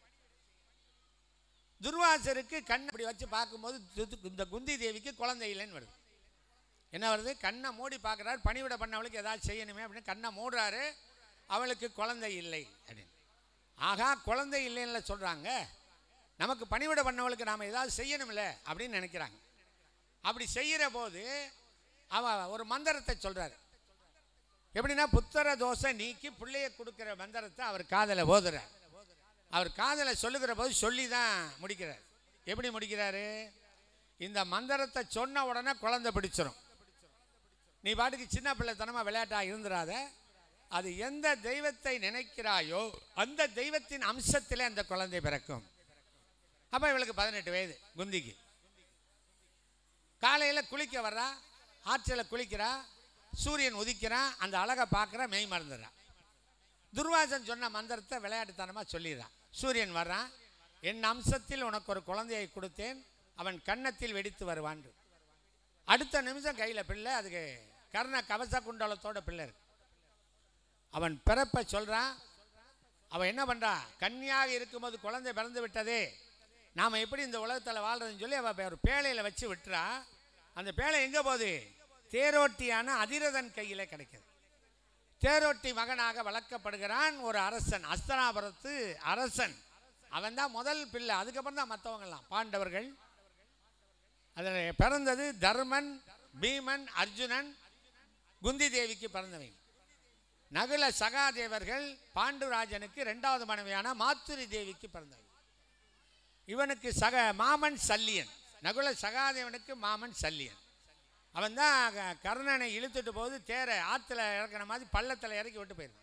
துர்வாசருக்கு கண் அப்படி வச்சு பார்க்கும்போது து- இந்த குந்தி தேவிக்கு குழந்தை இல்லைன்னு வருது என்ன வருது கண்ணை மூடி பார்க்குறாரு பணிவிடை பண்ணவளுக்கு ஏதாவது செய்யணுமே அப்படின்னு கண்ணை மூடுறாரு அவளுக்கு குழந்தை இல்லை அப்படின்னு ஆகா குழந்தை இல்லைன்னு சொல்கிறாங்க நமக்கு பணிவிடை பண்ணவளுக்கு நாம் ஏதாவது செய்யணும்ல அப்படின்னு நினைக்கிறாங்க அப்படி செய்கிற போது அவ ஒரு மந்திரத்தை சொல்கிறாரு எப்படின்னா புத்தர தோசை நீக்கி பிள்ளைய கொடுக்குற மந்திரத்தை அவர் காதலை ஓதுறார் அவர் காதலை சொல்லுகிற போது சொல்லி தான் முடிக்கிறார் எப்படி முடிக்கிறாரு இந்த மந்திரத்தை சொன்ன உடனே குழந்தை பிடிச்சிரும் நீ பாட்டுக்கு சின்ன பிள்ளைத்தனமாக விளையாட்டா இருந்துடாத அது எந்த தெய்வத்தை நினைக்கிறாயோ அந்த தெய்வத்தின் அம்சத்திலே அந்த குழந்தை பிறக்கும் அப்போ இவளுக்கு பதினெட்டு வயது குந்திக்கு காலையில் குளிக்க வர்றா ஆற்றில் குளிக்கிறா சூரியன் உதிக்கிறான் அந்த அழகை பார்க்குறா மெய் மறந்துடுறா துர்வாசன் சொன்ன மந்திரத்தை விளையாட்டுத்தனமாக சொல்லிடுறான் சூரியன் வர்றான் என் அம்சத்தில் உனக்கு ஒரு குழந்தையை கொடுத்தேன் அவன் கன்னத்தில் வெடித்து வருவான் அடுத்த நிமிஷம் கையில் பிள்ளை அதுக்கு கர்ண கவச குண்டலத்தோட பிள்ளை இருக்கு அவன் பிறப்பை சொல்கிறான் அவன் என்ன பண்ணுறா கன்னியாக இருக்கும்போது குழந்தை பிறந்து விட்டதே நாம் எப்படி இந்த உலகத்தில் வாழ்றதுன்னு சொல்லி அவள் ஒரு பேழையில் வச்சு விட்டுறா அந்த பேழை எங்கே போகுது தேரோட்டியான அதிரதன் கையில் கிடைக்குது தேரோட்டி மகனாக வளர்க்கப்படுகிறான் ஒரு அரசன் அஸ்தனாபுரத்து அரசன் அவன் தான் முதல் பிள்ளை அதுக்கப்புறம் தான் மற்றவங்கெல்லாம் பாண்டவர்கள் அதில் பிறந்தது தர்மன் பீமன் அர்ஜுனன் குந்தி தேவிக்கு பிறந்தவன் நகுல சகாதேவர்கள் பாண்டுராஜனுக்கு ரெண்டாவது மனைவியான மாத்துரி தேவிக்கு பிறந்தவன் இவனுக்கு சக மாமன் சல்லியன் நகுல சகாதேவனுக்கு மாமன் சல்லியன் அவன் தான் க- கர்ணனை இழுத்துட்டு போது தேரை ஆற்றுல இறக்குற மாதிரி பள்ளத்தில் இறக்கி விட்டு போயிருந்தான்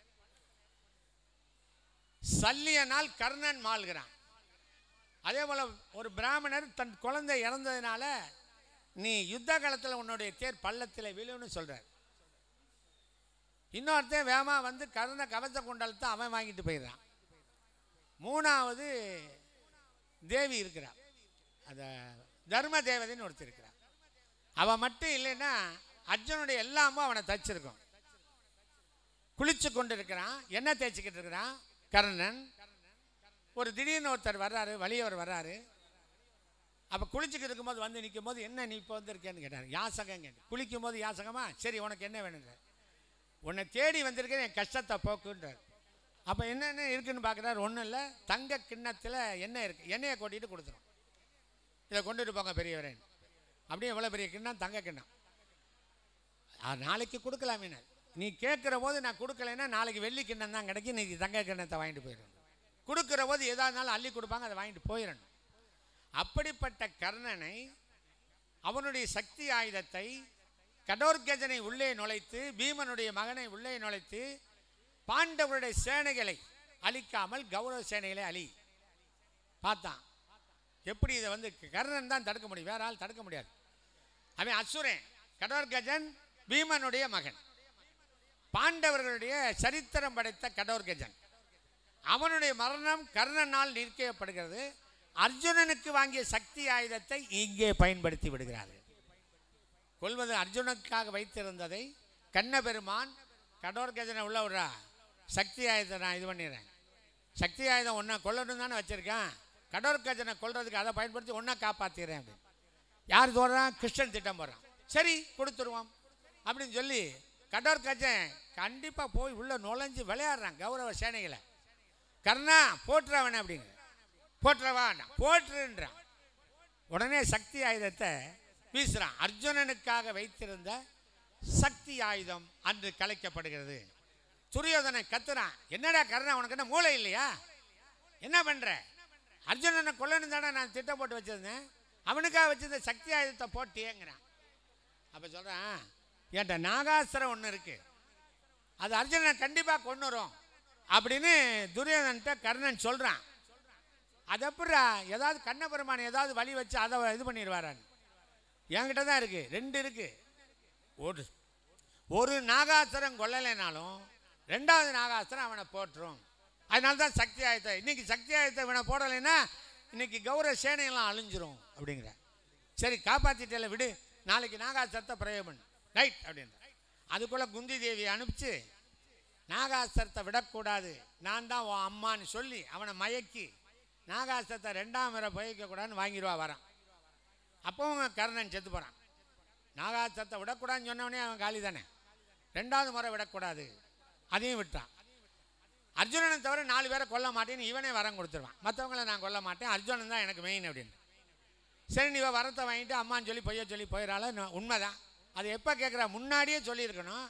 சல்லியனால் கர்ணன் மாள்கிறான் அதே போல் ஒரு பிராமணர் தன் குழந்தை இறந்ததுனால நீ யுத்த காலத்தில் உன்னுடைய தேர் பள்ளத்தில் விழுன்னு சொல்கிறார் இன்னொருத்தன் வேமா வந்து கருண கவச குண்டலத்தை அவன் வாங்கிட்டு போயிடுறான் மூணாவது தேவி இருக்கிறாள் அந்த தர்ம தேவதைன்னு ஒருத்தர் இருக்கிறான் அவன் மட்டும் இல்லைன்னா அர்ஜுனுடைய எல்லாமும் அவனை தச்சிருக்கும் குளிச்சு கொண்டு இருக்கிறான் என்ன தேய்ச்சிக்கிட்டு இருக்கிறான் கர்ணன் ஒரு திடீர்னு ஒருத்தர் வர்றாரு வலியவர் வர்றாரு அப்போ குளிச்சுக்கிட்டு இருக்கும்போது வந்து நிற்கும் போது என்ன நீ இப்போ வந்திருக்கேன்னு கேட்டார் யாசகம் கேட்டு குளிக்கும் போது யாசகமா சரி உனக்கு என்ன வேணுங்க உன்னை தேடி வந்திருக்கேன் என் கஷ்டத்தை போக்குன்றார் அப்போ என்னென்ன இருக்குன்னு பார்க்குறாரு ஒன்றும் இல்லை தங்க கிண்ணத்தில் எண்ணெய் இருக்குது எண்ணெயை கொட்டிட்டு கொடுத்துரும் இதை கொண்டுட்டு போங்க பெரியவரே அப்படியே எவ்வளோ பெரிய கிண்ணம் தங்க கிண்ணம் ஆ, நாளைக்கு கொடுக்கலாமே நீ கேட்குற போது நான் கொடுக்கலைன்னா நாளைக்கு வெள்ளி கிண்ணம் தான் கிடைக்கும் நீ தங்க கிண்ணத்தை வாங்கிட்டு போயிடணும் கொடுக்குற போது எதா இருந்தாலும் அள்ளி கொடுப்பாங்க அதை வாங்கிட்டு போயிடணும் அப்படிப்பட்ட கர்ணனை அவனுடைய சக்தி ஆயுதத்தை கடோர்கஜனை உள்ளே நுழைத்து பீமனுடைய மகனை உள்ளே நுழைத்து பாண்டவருடைய சேனைகளை அழிக்காமல் கௌரவ சேனைகளை அழி பார்த்தான் எப்படி இதை வந்து கர்ணன் தான் தடுக்க முடியும் வேற ஆள் தடுக்க முடியாது அவன் அசுரன் கடோர்கஜன் பீமனுடைய மகன் பாண்டவர்களுடைய சரித்திரம் படைத்த கடோர்கஜன் அவனுடைய மரணம் கர்ணனால் நிற்கப்படுகிறது அர்ஜுனனுக்கு வாங்கிய சக்தி ஆயுதத்தை இங்கே பயன்படுத்தி விடுகிறார்கள் கொல்வது அர்ஜுனுக்காக வைத்திருந்ததை கண்ணபெருமான் கடோர்கஜனை உள்ள விடுறா சக்தி ஆயுதத்தை நான் இது பண்ணிடுறேன் சக்தி ஆயுதம் ஒன்றை கொல்லணும் தானே வச்சுருக்கேன் கடோர்கஜனை கொல்றதுக்கு அதை பயன்படுத்தி ஒன்றை காப்பாற்றிடுறேன் அப்படின்னு யார் தோறான் கிருஷ்ணன் திட்டம் போடுறான் சரி கொடுத்துருவோம் அப்படின்னு சொல்லி கடோர்கஜன் கண்டிப்பாக போய் உள்ளே நுழைஞ்சு விளையாடுறான் கௌரவ சேனைகளை கர்ணா போட்டுறவன அப்படிங்கிற போட்டுறவா போட்டுருன்றான் உடனே சக்தி ஆயுதத்தை வீசுறான் அர்ஜுனனுக்காக வைத்திருந்த சக்தி ஆயுதம் அன்று கலைக்கப்படுகிறது துரியோதனை கத்துறான் என்னடா கர்ணா உனக்கு என்ன மூளை இல்லையா என்ன பண்ற அர்ஜுனனை கொல்லணும் தானே நான் திட்டம் போட்டு வச்சிருந்தேன் அவனுக்காக வச்சிருந்த சக்தி ஆயுதத்தை போட்டியேங்கிறான் அப்போ சொல்கிறான் என்கிட்ட நாகாஸ்திரம் ஒன்று இருக்கு அது அர்ஜுனனை கண்டிப்பாக கொண்டு வரும் அப்படின்னு துரியோதன்கிட்ட கர்ணன் சொல்கிறான் அது எப்படா ஏதாவது கண்ணபெருமான் ஏதாவது வழி வச்சு அதை இது பண்ணிடுவாரான்னு என்கிட்ட தான் இருக்கு ரெண்டு இருக்கு ஒரு ஒரு நாகாஸ்திரம் கொல்லலைனாலும் ரெண்டாவது நாகாஸ்திரம் அவனை போட்டுரும் அதனால தான் சக்தி ஆயத்தை இன்னைக்கு சக்தி ஆயத்தை இவனை போடலைன்னா இன்னைக்கு கௌரவ சேனையெல்லாம் அழிஞ்சிரும் அப்படிங்கிற சரி காப்பாத்திட்டல விடு நாளைக்கு நாகாஸ்திரத்தை பிரயோகம் பண்ணு ரைட் அப்படின்ற அதுக்குள்ள குந்தி தேவி அனுப்பிச்சு நாகாஸ்திரத்தை விடக்கூடாது நான் தான் உன் அம்மான்னு சொல்லி அவனை மயக்கி நாகாஸ்திரத்தை ரெண்டாம் முறை பயக்கக்கூடாதுன்னு வாங்கிடுவா வரான் அப்பவும் கர்ணன் செத்து போகிறான் நாகாஸ்திரத்தை விடக்கூடாதுன்னு சொன்னவனே அவன் காலி தானே ரெண்டாவது முறை விடக்கூடாது அதையும் விட்டான் அர்ஜுனனை தவிர நாலு பேரை கொல்ல மாட்டேன்னு இவனே வரம் கொடுத்துருவான் மற்றவங்கள நான் கொல்ல மாட்டேன் அர்ஜுனன் தான் எனக்கு மெயின் அப்படின்னு சரி நீ இவ வரத்தை வாங்கிட்டு அம்மான்னு சொல்லி பொய்ய சொல்லி போயிடறாள் உண்மைதான் அது எப்போ கேட்குறா முன்னாடியே சொல்லியிருக்கணும்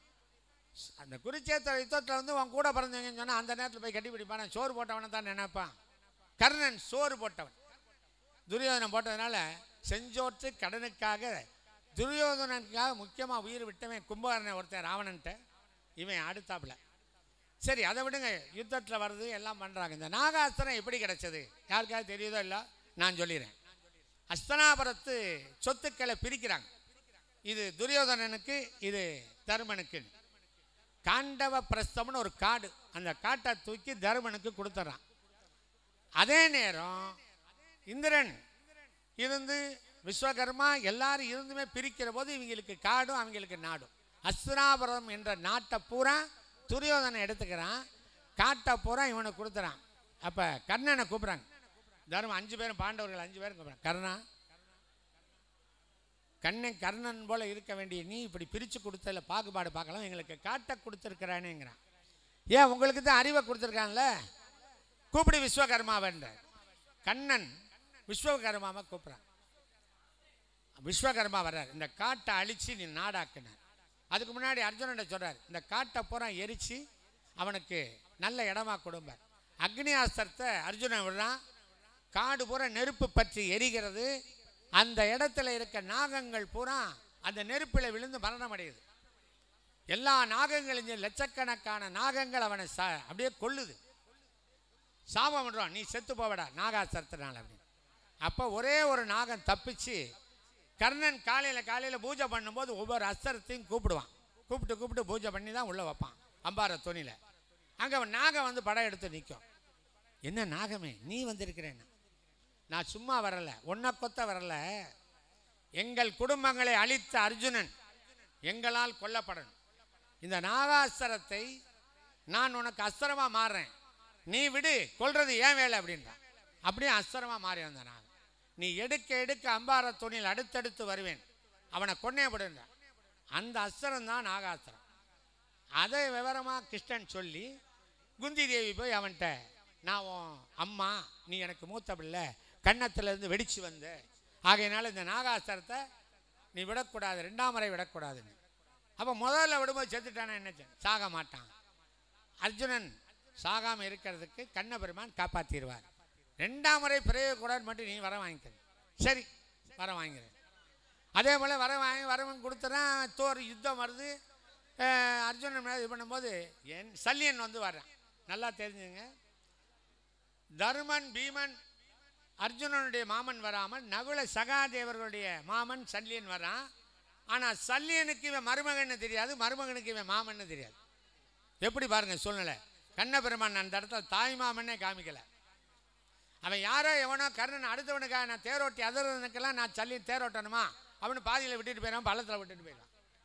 அந்த குருச்சேத்திர யுத்தத்தில் வந்து உன் கூட பிறந்தவங்கன்னு சொன்னால் அந்த நேரத்தில் போய் கட்டி பிடிப்பான் சோறு போட்டவனை தான் நினைப்பான் கர்ணன் சோறு போட்டவன் துரியோதனன் போட்டதுனால செஞ்சோற்று கடனுக்காக துரியோதனனுக்காக முக்கியமாக உயிர் விட்டவன் கும்பகர்ணன் ஒருத்தன் ராவணன்ட்ட இவன் அடுத்தாப்புல சரி அதை விடுங்க யுத்தத்தில் வருது எல்லாம் பண்ணுறாங்க இந்த நாகாஸ்திரம் எப்படி கிடைச்சது யாருக்காவது தெரியுதோ இல்லை நான் சொல்லிடுறேன் அஸ்தனாபுரத்து சொத்துக்களை பிரிக்கிறாங்க இது துரியோதனனுக்கு இது தருமனுக்கு காண்டவ பிரஸ்தம்னு ஒரு காடு அந்த காட்டை தூக்கி தருமனுக்கு கொடுத்துட்றான் அதே நேரம் இந்திரன் இருந்து விஸ்வகர்மா எல்லாரும் இருந்துமே பிரிக்கிற போது இவங்களுக்கு காடும் அவங்களுக்கு நாடும் அஸ்தினாபுரம் என்ற நாட்டை பூரா துரியோதனை எடுத்துக்கிறான் காட்டை பூரா இவனுக்கு கொடுத்துறான் அப்போ கர்ணனை கூப்பிட்றாங்க தர்மம் அஞ்சு பேரும் பாண்டவர்கள் அஞ்சு பேரும் கூப்பிட்றாங்க கர்ணா கண்ணன் கர்ணன் போல இருக்க வேண்டிய நீ இப்படி பிரித்து கொடுத்ததில் பாகுபாடு பார்க்கலாம் எங்களுக்கு காட்டை கொடுத்துருக்கிறானேங்கிறான் ஏன் உங்களுக்கு தான் அறிவை கொடுத்துருக்கான்ல கூப்பிடு விஸ்வகர்மாவன்ற கண்ணன் விஸ்வகர்மாவை கூப்பிட்றான் விஸ்வகர்மா வர்றார் இந்த காட்டை அழிச்சு நீ நாடாக்குனார் அதுக்கு முன்னாடி அர்ஜுனன் சொல்றார் இந்த காட்டை பூரா எரிச்சு அவனுக்கு நல்ல இடமா கொடுப்பார் அக்னி அஸ்திரத்தை அர்ஜுனன் விடுறான் காடு பூரா நெருப்பு பற்றி எரிகிறது அந்த இடத்துல இருக்க நாகங்கள் பூரா அந்த நெருப்பில் விழுந்து மரணம் அடையுது எல்லா நாகங்களையும் லட்சக்கணக்கான நாகங்கள் அவனை ச அப்படியே கொல்லுது சாபம் பண்ணுறான் நீ செத்து போவடா நாகாசரத்தினால அப்படின்னு அப்போ ஒரே ஒரு நாகம் தப்பிச்சு கர்ணன் காலையில் காலையில் பூஜை பண்ணும்போது ஒவ்வொரு அஸ்திரத்தையும் கூப்பிடுவான் கூப்பிட்டு கூப்பிட்டு பூஜை பண்ணி தான் உள்ளே வைப்பான் அம்பார துணியில் அங்கே நாகம் வந்து படம் எடுத்து நிற்கும் என்ன நாகமே நீ வந்திருக்கிறேன்னா நான் சும்மா வரல ஒன்றை கொத்த வரல எங்கள் குடும்பங்களை அழித்த அர்ஜுனன் எங்களால் கொல்லப்படணும் இந்த நாகாஸ்திரத்தை நான் உனக்கு அஸ்திரமாக மாறுறேன் நீ விடு கொல்றது ஏன் வேலை அப்படின்றான் அப்படியே அஸ்திரமாக மாறி வந்த நாகம் நீ எடுக்க எடுக்க அம்பார துணியில் அடுத்தடுத்து வருவேன் அவனை கொன்னே விடுன்றான் அந்த அஸ்திரம் தான் நாகாஸ்திரம் அதை விவரமாக கிருஷ்ணன் சொல்லி குந்தி தேவி போய் அவன்கிட்ட நான் உன் அம்மா நீ எனக்கு மூத்த பிள்ளை கன்னத்திலேருந்து வெடிச்சு வந்த ஆகையினால இந்த நாகாஸ்திரத்தை நீ விடக்கூடாது ரெண்டாம் முறை விடக்கூடாதுன்னு அப்போ முதல்ல விடும்போது செத்துட்டானா என்ன செய்ய? சாக மாட்டான் அர்ஜுனன் சாகாமல் இருக்கிறதுக்கு கண்ணபெருமான் காப்பாற்றிடுவார் ரெண்டாம் முறை பிரயோகக்கூடாது மட்டும் நீ வர வாங்கிக்க சரி வர வாங்கிறேன் அதே போல் வர வாங்கி வரவன் கொடுத்துறான் தோர் யுத்தம் வருது அஹ் அர்ஜுனன் மேலே இது பண்ணும்போது என் சல்லியன் வந்து வர்றான் நல்லா தெரிஞ்சுங்க தருமன் பீமன் அர்ஜுனனுடைய மாமன் வராமல் நகுல சகாதேவர்களுடைய மாமன் சல்லியன் வரான் ஆனால் சல்லியனுக்கு இவன் மருமகன்னு தெரியாது மருமகனுக்கு இவன் மாமன்னு தெரியாது எப்படி பாருங்க சூழ்நிலை கண்ணபெருமான் அந்த இடத்துல தாய் மாமன்னே காமிக்கல அவன் யாரோ எவனோ கர்ணன் அடுத்தவனுக்காக நான் தேரோட்டி அதர்வனுக்கெல்லாம் நான் சல்லி தேரோட்டணுமா அவனு பாதியில் விட்டுட்டு போயிடான் பள்ளத்தில் விட்டுட்டு போயிடான்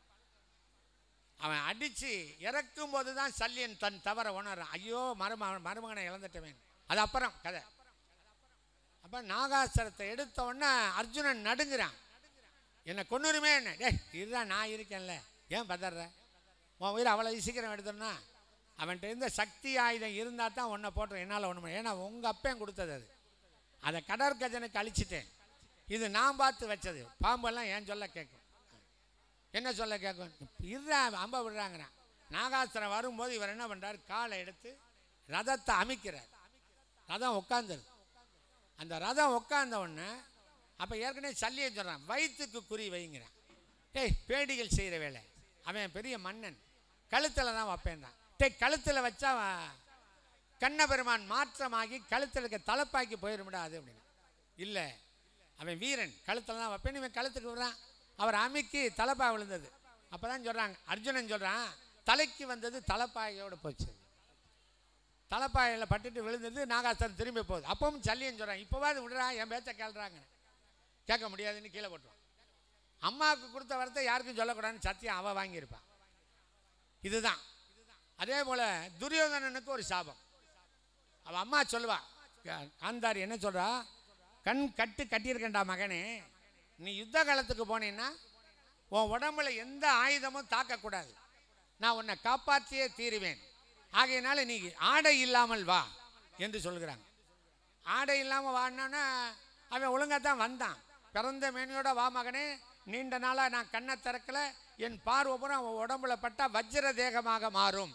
அவன் அடித்து இறக்கும் போது தான் சல்லியன் தன் தவற உணர்றான் ஐயோ மரும மருமகனை இழந்துட்டவன் அது அப்புறம் கதை அப்போ நாகாசரத்தை எடுத்த உடனே அர்ஜுனன் நடுங்குறான் என்னை கொன்னுருமே என்ன டேய் இதுதான் நான் இருக்கேன்ல ஏன் பதற உன் உயிரை அவ்வளோ சீக்கிரம் எடுத்தோன்னா அவன்கிட்ட இருந்த சக்தி ஆயுதம் இருந்தால் தான் உன்னை போட்டோம் என்னால் ஒன்று ஏன்னா உங்கள் அப்பன் கொடுத்தது அது அதை கடற்கஜனுக்கு அழிச்சிட்டேன் இது நான் பார்த்து வச்சது பாம்பெல்லாம் ஏன் சொல்ல கேட்கும் என்ன சொல்ல கேட்கும் இருடா அம்ப விடுறாங்கிறான் நாகாஸ்திரம் வரும்போது இவர் என்ன பண்ணுறாரு காலை எடுத்து ரதத்தை அமைக்கிறார் ரதம் உட்காந்துருது அந்த ரதம் உட்கார்ந்த உடனே அப்போ ஏற்கனவே சல்லியை சொல்கிறான் வயிற்றுக்கு குறி வைங்கிறான் டேய் பேடிகள் செய்கிற வேலை அவன் பெரிய மன்னன் கழுத்தில் தான் வைப்பேன்றான் டேய் கழுத்தில் வச்சா அவன் கண்ணபெருமான் மாற்றமாகி கழுத்தில் இருக்க தலைப்பாக்கி போயிடும்டா அது அப்படின்னு இல்லை அவன் வீரன் கழுத்தில் தான் வைப்பேன் இவன் கழுத்துக்கு விடுறான் அவர் அமுக்கி தலைப்பா விழுந்தது அப்போ தான் சொல்கிறாங்க அர்ஜுனன் சொல்கிறான் தலைக்கு வந்தது தலைப்பாயோடு போச்சு தலைப்பாயில் பட்டுட்டு விழுந்தது நாகாஸ்திரம் திரும்பி போகுது அப்பவும் சல்லியன் சொல்கிறான் இப்போவாது விடுறா என் பேச்சை கேள்றாங்க கேட்க முடியாதுன்னு கீழே போட்டுருவான் அம்மாவுக்கு கொடுத்த வரத்தை யாருக்கும் சொல்லக்கூடாதுன்னு சத்தியம் அவள் வாங்கியிருப்பான் இதுதான் அதே போல் துரியோதனனுக்கு ஒரு சாபம் அவள் அம்மா சொல்லுவா கா- காந்தாரி என்ன சொல்றா கண் கட்டு கட்டியிருக்கேன்டா மகனே நீ யுத்த காலத்துக்கு போனீன்னா உன் உடம்புல எந்த ஆயுதமும் தாக்கக்கூடாது நான் உன்னை காப்பாற்றியே தீருவேன் ஆகையினால நீ ஆடை இல்லாமல் வா என்று சொல்கிறாங்க ஆடை இல்லாமல் வாடினோன்னா அவன் ஒழுங்காக தான் வந்தான் பிறந்த மேனியோட வா மகனே நீண்ட நாளாக நான் கண்ணை திறக்கல என் பார்வை பூரா அவன் உடம்புல பட்டா வஜ்ர தேகமாக மாறும்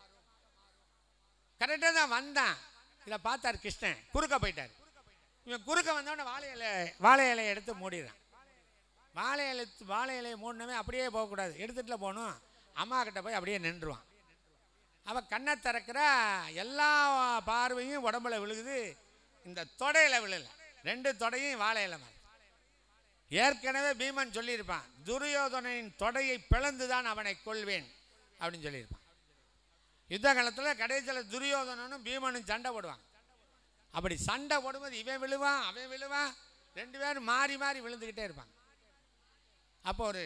கரெக்டாக தான் வந்தான் இதை பார்த்தார் கிருஷ்ணன் குறுக்க போயிட்டார் இவன் குறுக்க வந்தோடனே வாழை இலை வாழை இலையை எடுத்து மூடிடுறான் வாழை இலை வாழை இலையை மூடினவே அப்படியே போகக்கூடாது எடுத்துட்டுல போகணும் அம்மா கிட்ட போய் அப்படியே நின்றுவான் அவள் கண்ணை திறக்கிற எல்லா பார்வையும் உடம்புல விழுகுது இந்த தொடையில் விழல ரெண்டு தொடையும் வாழை இலை மாதிரி ஏற்கனவே பீமன் சொல்லியிருப்பான் துரியோதனின் தொடையை பிளந்து தான் அவனை கொள்வேன் அப்படின்னு சொல்லியிருப்பான் யுத்த காலத்தில் கடைசியில் துரியோதனனும் பீமனும் சண்டை போடுவாங்க அப்படி சண்டை போடும்போது இவன் விழுவான் அவன் விழுவான் ரெண்டு பேரும் மாறி மாறி விழுந்துக்கிட்டே இருப்பாங்க அப்போ ஒரு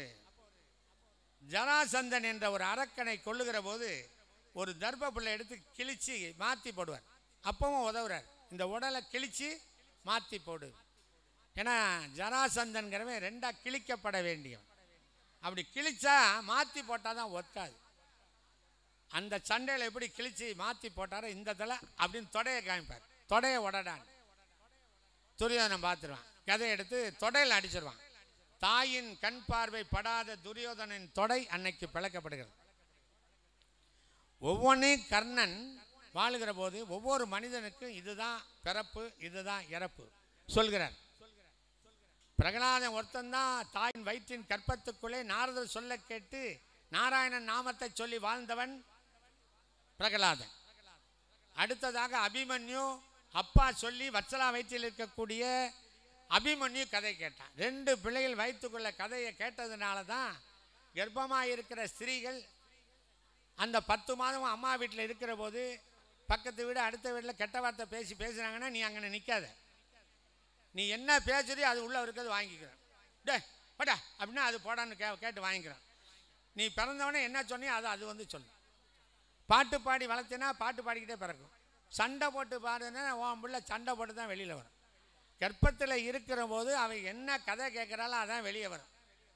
ஜராசந்தன் என்ற ஒரு அரக்கனை கொள்ளுகிற போது ஒரு தர்ப்ப பிள்ளை எடுத்து கிழிச்சு மாற்றி போடுவார் அப்பவும் உதவுறார் இந்த உடலை கிழிச்சு மாற்றி போடு ஏன்னா ஜராசந்தன்கிறவன் ரெண்டாக கிழிக்கப்பட வேண்டியவன் அப்படி கிழிச்சா மாற்றி போட்டால் தான் ஒத்தாது அந்த சண்டையில் எப்படி கிழிச்சு மாற்றி போட்டாரோ இந்த தலை அப்படின்னு தொடையை காமிப்பார் தொடையை உடடான் துரியோதனன் பார்த்துருவான் கதையை எடுத்து தொடையில் அடிச்சிருவான் தாயின் கண் பார்வை படாத துரியோதனின் தொடை அன்னைக்கு பிளக்கப்படுகிறது ஒவ்வொன்றையும் கர்ணன் வாழுகிற போது ஒவ்வொரு மனிதனுக்கும் இதுதான் பிறப்பு இதுதான் இறப்பு சொல்கிறார் பிரகலாதன் ஒருத்தன்தான் தாயின் வயிற்றின் கற்பத்துக்குள்ளே நாரதர் சொல்ல கேட்டு நாராயணன் நாமத்தை சொல்லி வாழ்ந்தவன் பிரகலாதன் அடுத்ததாக அபிமன்யு அப்பா சொல்லி வத்சலா வயிற்றில் இருக்கக்கூடிய அபிமன்யு கதை கேட்டான் ரெண்டு பிள்ளைகள் வயிற்றுக்குள்ள கதையை கேட்டதுனால தான் கர்ப்பமாக இருக்கிற ஸ்திரீகள் அந்த பத்து மாதம் அம்மா வீட்டில் இருக்கிற போது பக்கத்து வீடு அடுத்த வீட்டில் கெட்ட வார்த்தை பேசி பேசுனாங்கன்னா நீ அங்கே நிற்காத நீ என்ன பேசுறியோ அது உள்ளே இருக்கிறது வாங்கிக்கிறேன் டே போடா அப்படின்னா அது போடான்னு கே கேட்டு வாங்கிக்கிறேன் நீ பிறந்தவனே என்ன சொன்னியோ அதை அது வந்து சொல்லு பாட்டு பாடி வளர்த்தினா பாட்டு பாடிக்கிட்டே பிறக்கும் சண்டை போட்டு பாடுனா உன் பிள்ளை சண்டை போட்டு தான் வெளியில் வரும் கர்ப்பத்தில் இருக்கிற போது அவன் என்ன கதை கேட்குறாளோ அதான் வெளியே வரும்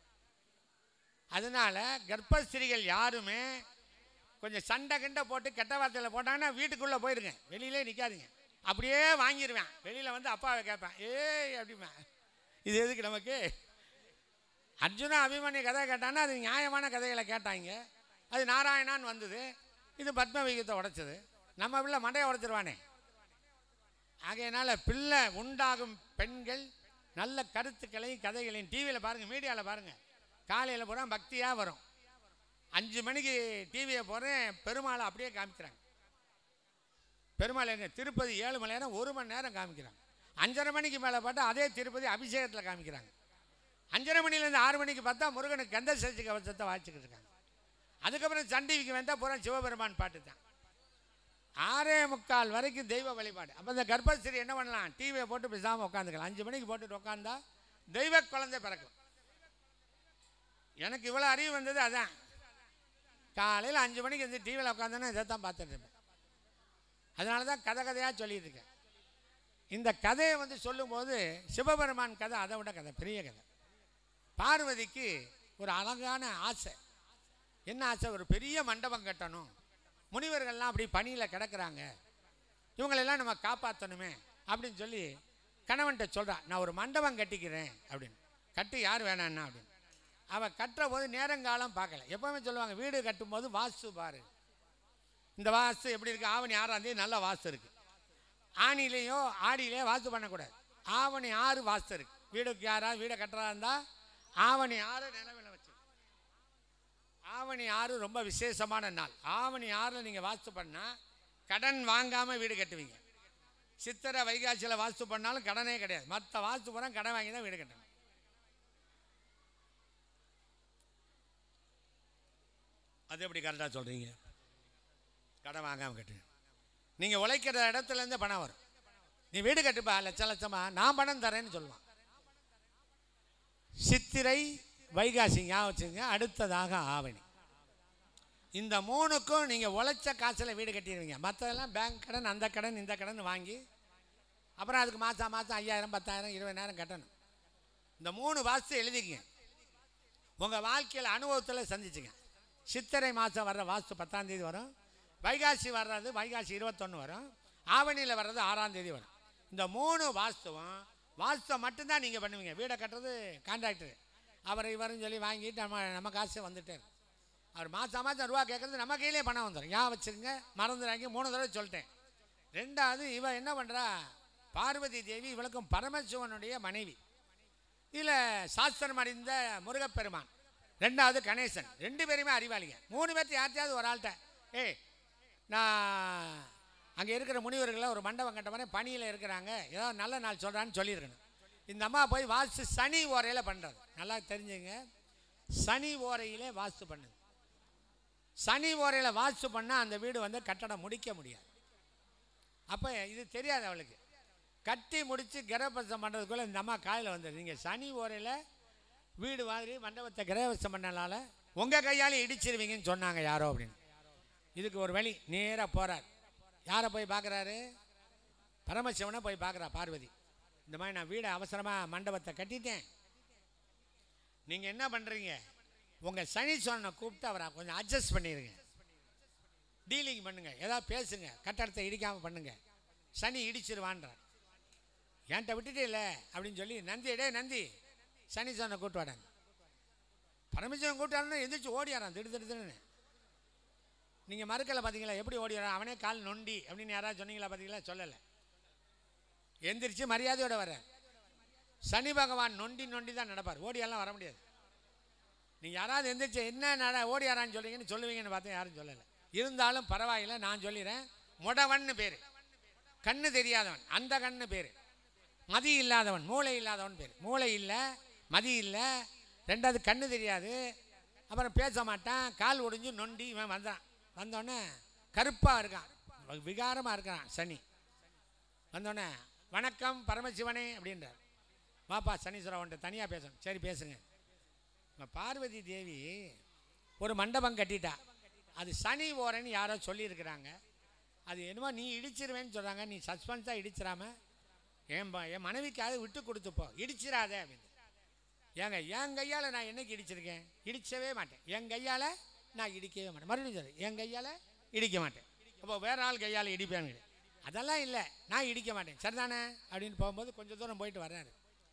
அதனால கர்ப்பஸ்திரிகள் யாருமே கொஞ்சம் சண்டை கிண்டை போட்டு கெட்ட வார்த்தையில் போட்டாங்கன்னா வீட்டுக்குள்ளே போயிருங்க வெளியிலே நிற்காதீங்க அப்படியே வாங்கிடுவேன் வெளியில் வந்து அப்பாவை கேட்பேன் ஏய் அப்படிமா இது எதுக்கு நமக்கு அர்ஜுனா அபிமன்யு கதை கேட்டான்னா அது நியாயமான கதைகளை கேட்டாங்க அது நாராயணான்னு வந்தது இது பத்மவிகத்தை உடைச்சது நம்ம பிள்ளை மண்டையை உடைச்சிருவானே ஆகையினால பிள்ளை உண்டாகும் பெண்கள் நல்ல கருத்துக்களையும் கதைகளையும் டிவியில் பாருங்கள் மீடியாவில் பாருங்கள் காலையில் பூரா பக்தியாக வரும் அஞ்சு மணிக்கு டிவியை போகிறேன் பெருமாளை அப்படியே காமிக்கிறாங்க பெருமாள் எங்க திருப்பதி ஏழு மணி நேரம் ஒரு மணி நேரம் காமிக்கிறாங்க அஞ்சரை மணிக்கு மேலே பார்த்தா அதே திருப்பதி அபிஷேகத்தில் காமிக்கிறாங்க அஞ்சரை மணிலேருந்து ஆறு மணிக்கு பார்த்தா முருகனுக்கு கந்த சஷ்டி கவசத்தை வாசிச்சுக்கிட்டு இருக்காங்க அதுக்கப்புறம் சன் டிவிக்கு வந்தால் பூரா சிவபெருமான் பாட்டு தான் ஆறே முக்கால் வரைக்கும் தெய்வ வழிபாடு அப்போ இந்த கர்ப்பஸ்திரி என்ன பண்ணலாம் டிவியை போட்டு பேசாமல் உட்காந்துக்கலாம் அஞ்சு மணிக்கு போட்டுட்டு உட்காந்தா தெய்வ குழந்தை பிறக்கும் எனக்கு இவ்வளோ அறிவு வந்தது அதான் காலையில் அஞ்சு மணிக்கு வந்து டிவியில் உட்காந்தோன்னா இதை தான் பார்த்துட்டு இருப்பேன் அதனால தான் கதை கதையாக சொல்லிட்டு இருக்கேன் இந்த கதையை வந்து சொல்லும்போது சிவபெருமான் கதை அதை விட கதை பெரிய கதை பார்வதிக்கு ஒரு அழகான ஆசை என்ன ஆசை ஒரு பெரிய மண்டபம் கட்டணும் முனிவர்கள்லாம் அப்படி பணியில் கிடக்குறாங்க இவங்களெல்லாம் நம்ம காப்பாற்றணுமே அப்படின்னு சொல்லி கணவன்கிட்ட சொல்றா நான் ஒரு மண்டபம் கட்டிக்கிறேன் அப்படின்னு கட்டி யார் வேணான்னா அப்படின்னு அவள் கட்டுற போது நேரங்காலம் பார்க்கல எப்பவுமே சொல்லுவாங்க வீடு கட்டும்போது வாஸ்து பாரு இந்த வாஸ்து எப்படி இருக்கு ஆவணி ஆறாம் தேதி நல்ல வாஸ்து இருக்கு ஆணிலேயோ ஆடியிலேயோ வாஸ்து பண்ணக்கூடாது ஆவணி ஆறு வாஸ்து இருக்கு வீடுக்கு யாராவது வீடை கட்டுறதா இருந்தால் ஆவணி ஆறு நிலவில் வச்சு ஆவணி ஆறு ரொம்ப விசேஷமான நாள் ஆவணி ஆறில் நீங்கள் வாஸ்து பண்ணால் கடன் வாங்காமல் வீடு கட்டுவீங்க சித்திரை வைகாசியில் வாஸ்து பண்ணாலும் கடனே கிடையாது மற்ற வாஸ்து பூரா கடன் வாங்கி தான் வீடு கட்டணும் அது எப்படி கரெக்டாக சொல்கிறீங்க கடன் வாங்காமல் கட்டு நீங்கள் உழைக்கிற இடத்துலேருந்து பணம் வரும் நீ வீடு கட்டுப்பா லட்ச லட்சமா நான் பணம் தரேன்னு சொல்லுவான் சித்திரை வைகாசி ஞாபகம் வச்சுங்க அடுத்ததாக ஆவணி இந்த மூணுக்கும் நீங்கள் உழைச்ச காசில் வீடு கட்டிடுவீங்க மற்றதெல்லாம் பேங்க் கடன் அந்த கடன் இந்த கடன் வாங்கி அப்புறம் அதுக்கு மாதம் மாதம் ஐயாயிரம் பத்தாயிரம் இருபதாயிரம் கட்டணும் இந்த மூணு வாஸ்து எழுதிக்கங்க உங்கள் வாழ்க்கையில் அனுபவத்தில் சந்திச்சுங்க சித்திரை மாதம் வர்ற வாஸ்து பத்தாம் தேதி வரும் வைகாசி வர்றது வைகாசி இருபத்தொன்று வரும் ஆவணியில் வர்றது ஆறாம் தேதி வரும் இந்த மூணு வாஸ்துவும் வாஸ்துவை மட்டும்தான் நீங்கள் பண்ணுவீங்க வீடை கட்டுறது கான்ட்ராக்டர் அவர் இவரும் சொல்லி வாங்கிட்டு நம்ம நம்ம காசு வந்துட்டே இருக்கும் அவர் மாதம் மாதம் ரூபா கேட்குறது நம்ம கையிலே பணம் வந்துடும் ஏன் வச்சுருங்க மறந்துடாங்க மூணு தடவை சொல்லிட்டேன் ரெண்டாவது இவ என்ன பண்ணுறா பார்வதி தேவி இவளுக்கும் பரமசிவனுடைய மனைவி இதில் சாஸ்திரம் அறிந்த முருகப்பெருமான் ரெண்டாவது கணேசன் ரெண்டு பேருமே அறிவாளிங்க மூணு பேர்த்து யார்ட்டையாவது ஒரு ஆள்கிட்ட ஏய் நான் அங்கே இருக்கிற முனிவர்களை ஒரு மண்டபம் கட்டமான பணியில் இருக்கிறாங்க ஏதோ நல்ல நாள் சொல்கிறான்னு சொல்லியிருக்கணும் இந்த அம்மா போய் வாஸ்து சனி ஓரையில் பண்ணுறது நல்லா தெரிஞ்சுங்க சனி ஓரையிலே வாஸ்து பண்ணுது சனி ஓரையில் வாஸ்து பண்ணால் அந்த வீடு வந்து கட்டடம் முடிக்க முடியாது அப்போ இது தெரியாது அவளுக்கு கட்டி முடித்து கிரகப்பிரசம் பண்ணுறதுக்குள்ளே இந்த அம்மா காலையில் வந்தது நீங்கள் சனி ஓரையில் வீடு மாதிரி மண்டபத்தை கிரகப்பிரசம் பண்ணனால உங்கள் கையால் இடிச்சிருவீங்கன்னு சொன்னாங்க யாரோ அப்படின்னு இதுக்கு ஒரு வழி நேராக போகிறார் யாரை போய் பார்க்குறாரு பரமசிவனை போய் பார்க்குறா பார்வதி இந்த மாதிரி நான் வீடை அவசரமாக மண்டபத்தை கட்டிட்டேன் நீங்கள் என்ன பண்ணுறீங்க உங்கள் சனீஸ்வரனை கூப்பிட்டு அவரை கொஞ்சம் அட்ஜஸ்ட் பண்ணிடுங்க டீலிங் பண்ணுங்க ஏதாவது பேசுங்க கட்டடத்தை இடிக்காமல் பண்ணுங்க சனி இடிச்சிருவான்றார் என்கிட்ட விட்டுட்டே இல்லை அப்படின்னு சொல்லி நந்தி டே நந்தி சனீஸ்வரனை கூப்பிட்டு வாடாங்க பரமசிவன் கூப்பிட்டாருன்னு எந்திரிச்சு ஓடியாரான் திடு திடு திடுன்னு நீங்கள் மறுக்கலை பார்த்தீங்களா எப்படி ஓடியாரான் அவனே கால் நொண்டி அப்படின்னு யாராவது சொன்னீங்களா பார்த்தீங்களா சொல்லலை எந்திரிச்சு மரியாதையோட வர சனி பகவான் நொண்டி நொண்டி தான் நடப்பார் ஓடியெல்லாம் வர முடியாது நீங்கள் யாராவது எந்திரிச்சு என்ன நட ஓடியாரான்னு சொல்றீங்கன்னு சொல்லுவீங்கன்னு பார்த்தா யாரும் சொல்லலை இருந்தாலும் பரவாயில்லை நான் சொல்லிடுறேன் முடவன்னு பேர் கண்ணு தெரியாதவன் அந்த கண்ணு பேர் மதி இல்லாதவன் மூளை இல்லாதவன் பேர் மூளை இல்லை மதி இல்லை ரெண்டாவது கண்ணு தெரியாது அப்புறம் பேச மாட்டான் கால் ஒடிஞ்சு நொண்டி இவன் வந்தான் வந்தோடனே கருப்பாக இருக்கான் விகாரமாக இருக்கிறான் சனி வந்தோடனே வணக்கம் பரமசிவனே அப்படின்றார் வாப்பா சனீஸ்வரன் அவன்கிட்ட தனியாக பேசணும் சரி பேசுங்க நம்ம பார்வதி தேவி ஒரு மண்டபம் கட்டிட்டா அது சனி ஓரன்னு யாரோ சொல்லியிருக்கிறாங்க அது என்னமோ நீ இடிச்சிருவேன்னு சொல்கிறாங்க நீ சஸ்பென்ஸாக இடிச்சிடாம என் ப- என் மனைவிக்காவது விட்டு கொடுத்துப்போ இடிச்சிடாத அப்படின்னு ஏங்க என் கையால் நான் என்னைக்கு இடிச்சிருக்கேன் இடிச்சவே மாட்டேன் என் கையால் நான் இடிக்கவே மாட்டேன் மறுபடியும் சொல்லு என் கையால் இடிக்க மாட்டேன் அப்போ வேற ஆள் கையால் இடிப்பேன் அதெல்லாம் இல்லை நான் இடிக்க மாட்டேன் சரிதானே அப்படின்னு போகும்போது கொஞ்சம் தூரம் போயிட்டு வர்றாரு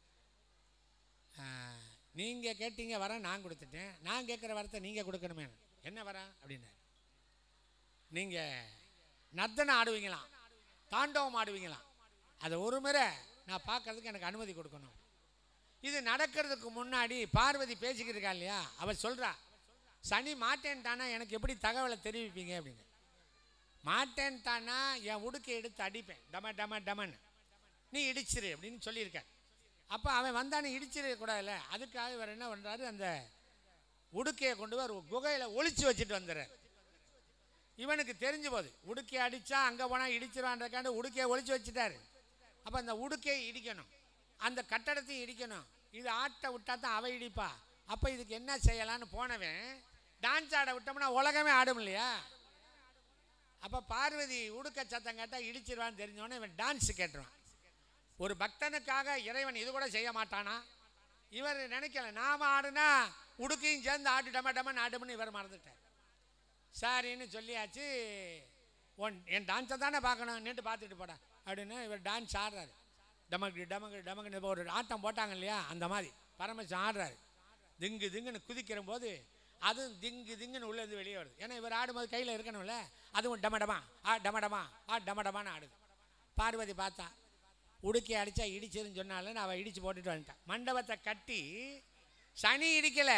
நீங்கள் கேட்டீங்க வர நான் கொடுத்துட்டேன் நான் கேட்குற வரத்தை நீங்கள் கொடுக்கணுமே என்ன வரேன் அப்படின்னாரு நீங்கள் நர்த்தனம் ஆடுவீங்களாம் தாண்டவம் ஆடுவீங்களாம் அதை ஒரு முறை நான் பார்க்கறதுக்கு எனக்கு அனுமதி கொடுக்கணும் இது நடக்கிறதுக்கு முன்னாடி பார்வதி பேசிக்கிட்டு இருக்கா இல்லையா அவள் சொல்கிறா சனி மாட்டேன்ட்டானா எனக்கு எப்படி தகவலை தெரிவிப்பீங்க அப்படின்னு மாட்டேன்ட்டானா என் உடுக்கை எடுத்து அடிப்பேன் டம டம டமன்னு நீ இடிச்சிரு அப்படின்னு சொல்லியிருக்க அப்போ அவன் வந்தானே இடிச்சிடக்கூடாதுல்ல அதுக்காக இவர் என்ன பண்ணுறாரு அந்த உடுக்கையை கொண்டு போய் ஒரு குகையில் ஒளிச்சு வச்சுட்டு வந்துடுறாரு இவனுக்கு தெரிஞ்சு போகுது உடுக்கையை அடித்தா அங்கே போனால் இடிச்சிருவான்றக்காண்டு உடுக்கையை ஒளிச்சு வச்சுட்டாரு அப்போ அந்த உடுக்கையை இடிக்கணும் அந்த கட்டடத்தையும் இடிக்கணும் இது ஆட்டை விட்டா தான் அவ இடிப்பா அப்போ இதுக்கு என்ன செய்யலான்னு போனவன் டான்ஸ் ஆட விட்டோம்னா உலகமே ஆடும் இல்லையா அப்போ பார்வதி உடுக்க சத்தம் கேட்டால் இடிச்சிருவான்னு தெரிஞ்சோடனே இவன் டான்ஸ் கேட்டுருவான் ஒரு பக்தனுக்காக இறைவன் இது கூட செய்ய மாட்டானா இவர் நினைக்கல நாம ஆடுனா உடுக்கையும் சேர்ந்து ஆட்டு டம டமன்னு ஆடும்னு இவர் மறந்துட்டார் சரின்னு சொல்லியாச்சு ஒன் என் டான்ஸை தானே பார்க்கணும் நின்று பார்த்துட்டு போடா அப்படின்னு இவர் டான்ஸ் ஆடுறாரு டமக்கு டமக்கு டமக்குன்னு இப்போ ஒரு ஆட்டம் போட்டாங்க இல்லையா அந்த மாதிரி பரமசிவம் ஆடுறாரு திங்கு திங்குன்னு குதிக்கிற போது அதுவும் திங்கு திங்குன்னு உள்ளேருந்து வெளியே வருது ஏன்னா இவர் ஆடும்போது கையில் இருக்கணும்ல அதுவும் டம டமா ஆ டம டமா ஆ டம டமான்னு ஆடுது பார்வதி பார்த்தா உடுக்கி அடித்தா இடிச்சதுன்னு சொன்னாலும் அவள் இடித்து போட்டுட்டு வந்துட்டான் மண்டபத்தை கட்டி சனி இடிக்கலை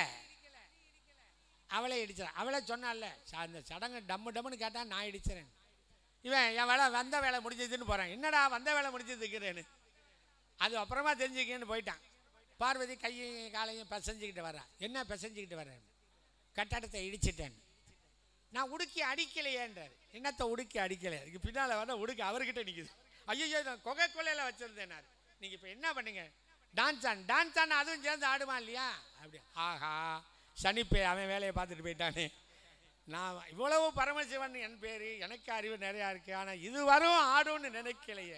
அவளே இடிச்சிடா அவளே சொன்னால அந்த சடங்கு டம்மு டம்முன்னு கேட்டால் நான் இடிச்சிறேன் இவன் என் வேலை வந்த வேலை முடிஞ்சதுன்னு போகிறான் என்னடா வந்த வேலை முடிஞ்சதுக்கிறேன்னு அது அப்புறமா தெரிஞ்சுக்கன்னு போயிட்டான் பார்வதி கையும் காலையும் பிசைஞ்சிக்கிட்டு வரா என்ன பிசைஞ்சிக்கிட்டு வரேன் கட்டடத்தை இடிச்சிட்டேன் நான் உடுக்கி அடிக்கலையேன்றார் என்னத்தை உடுக்கி அடிக்கலை இதுக்கு பின்னால் வர உடுக்கி அவர்கிட்ட நிற்குது ஐயோ நான் கொகை கொள்ளையில் வச்சுருந்தேன் நான் நீங்கள் இப்போ என்ன பண்ணீங்க டான்ஸ் ஆன் டான்ஸ் ஆன் அதுவும் சேர்ந்து ஆடுமா இல்லையா அப்படி ஆஹா சனிப்பே அவன் வேலையை பார்த்துட்டு போயிட்டானே நான் இவ்வளவு பரமசிவன் என் பேர் எனக்கு அறிவு நிறையா இருக்கு ஆனால் இது வரும் ஆடும்னு நினைக்கலையே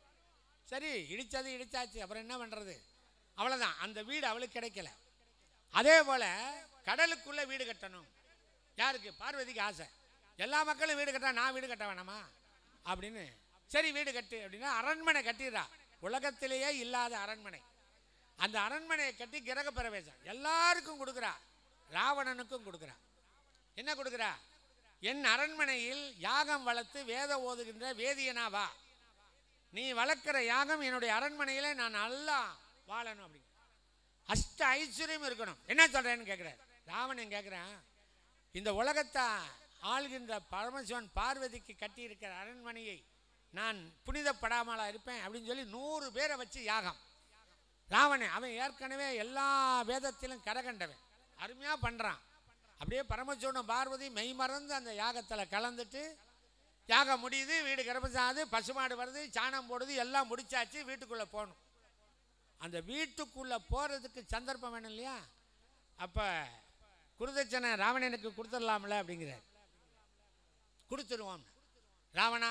சரி இடித்தது இடிச்சாச்சு அப்புறம் என்ன பண்ணுறது அவ்வளோதான் அந்த வீடு அவளுக்கு கிடைக்கல அதே போல் கடலுக்குள்ளே வீடு கட்டணும் யாருக்கு பார்வதிக்கு ஆசை எல்லா மக்களும் வீடு கட்டா நான் வீடு கட்ட வேணாமா அப்படின்னு சரி வீடு கட்டு அப்படின்னா அரண்மனை கட்டிடுறா உலகத்திலேயே இல்லாத அரண்மனை அந்த அரண்மனையை கட்டி கிரக பிரவேசம் எல்லாருக்கும் கொடுக்குறா ராவணனுக்கும் கொடுக்குறா என்ன கொடுக்குறா என் அரண்மனையில் யாகம் வளர்த்து வேத ஓதுகின்ற வேதியனா வா நீ வளர்க்குற யாகம் என்னுடைய அரண்மனையில் நான் நல்லா வாழணும் அப்படி அஷ்ட ஐஸ்வர்யம் இருக்கணும் என்ன சொல்கிறேன்னு கேட்குறாரு ராவணன் கேட்குறான் இந்த உலகத்தை ஆள்கின்ற பரமசிவன் பார்வதிக்கு கட்டியிருக்கிற அரண்மனையை நான் புனிதப்படாமலா இருப்பேன் அப்படின்னு சொல்லி நூறு பேரை வச்சு யாகம் ராவணன் அவன் ஏற்கனவே எல்லா வேதத்திலும் கரகண்டவன் அருமையாக பண்ணுறான் அப்படியே பரமசிவனும் பார்வதி மெய் மறந்து அந்த யாகத்தில் கலந்துட்டு யாகம் முடியுது வீடு கர்ப்பசாது பசுமாடு வருது சாணம் போடுது எல்லாம் முடிச்சாச்சு வீட்டுக்குள்ளே போகணும் அந்த வீட்டுக்குள்ளே போகிறதுக்கு சந்தர்ப்பம் வேணும் இல்லையா அப்போ குருதட்சணை ராவணனுக்கு கொடுத்துடலாம்ல அப்படிங்கிறார் கொடுத்துருவோம் ராவணா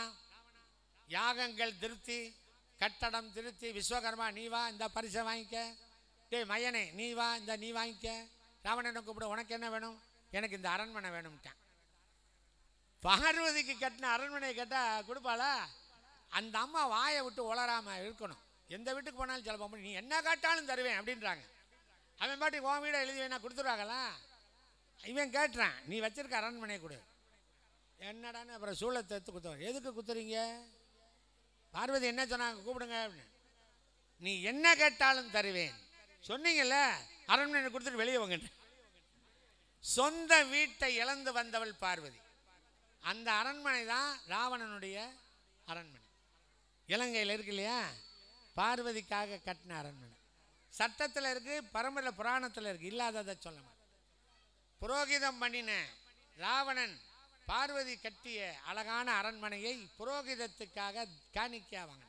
யாகங்கள் திருத்தி கட்டடம் திருத்தி விஸ்வகர்மா நீ வா இந்த பரிசை வாங்கிக்க டேய் மையனே நீ வா இந்த நீ வாங்கிக்க ராவணனை கூப்பிட உனக்கு என்ன வேணும் எனக்கு இந்த அரண்மனை வேணும்ட்டான் பார்வதிக்கு கட்டின அரண்மனையை கேட்டால் கொடுப்பாளா அந்த அம்மா வாயை விட்டு உளராம இருக்கணும் எந்த வீட்டுக்கு போனாலும் சில போகும்போது நீ என்ன காட்டாலும் தருவேன் அப்படின்றாங்க அவன் பாட்டுக்கு உன் வீடை எழுதி வேணா கொடுத்துருவாங்களா இவன் கேட்டுறான் நீ வச்சிருக்க அரண்மனையை கொடு என்னடான்னு அப்புறம் சூளத்தை எடுத்து குத்துவாங்க எதுக்கு குத்துறீங்க பார்வதி என்ன சொன்னாங்க கூப்பிடுங்க அப்படின்னு நீ என்ன கேட்டாலும் தருவேன் சொன்னீங்கல்ல அரண்மனை கொடுத்துட்டு வெளியே வாங்கிட்ட சொந்த வீட்டை இழந்து வந்தவள் பார்வதி அந்த அரண்மனை தான் ராவணனுடைய அரண்மனை இலங்கையில் இருக்கு இல்லையா பார்வதிக்காக கட்டின அரண்மனை சட்டத்தில் இருக்கு பரம்பரை புராணத்தில் இருக்கு இல்லாததை சொல்ல மாட்டேன் புரோகிதம் பண்ணின ராவணன் பார்வதி கட்டிய அழகான அரண்மனையை புரோகிதத்துக்காக காணிக்கையா வாங்கினான்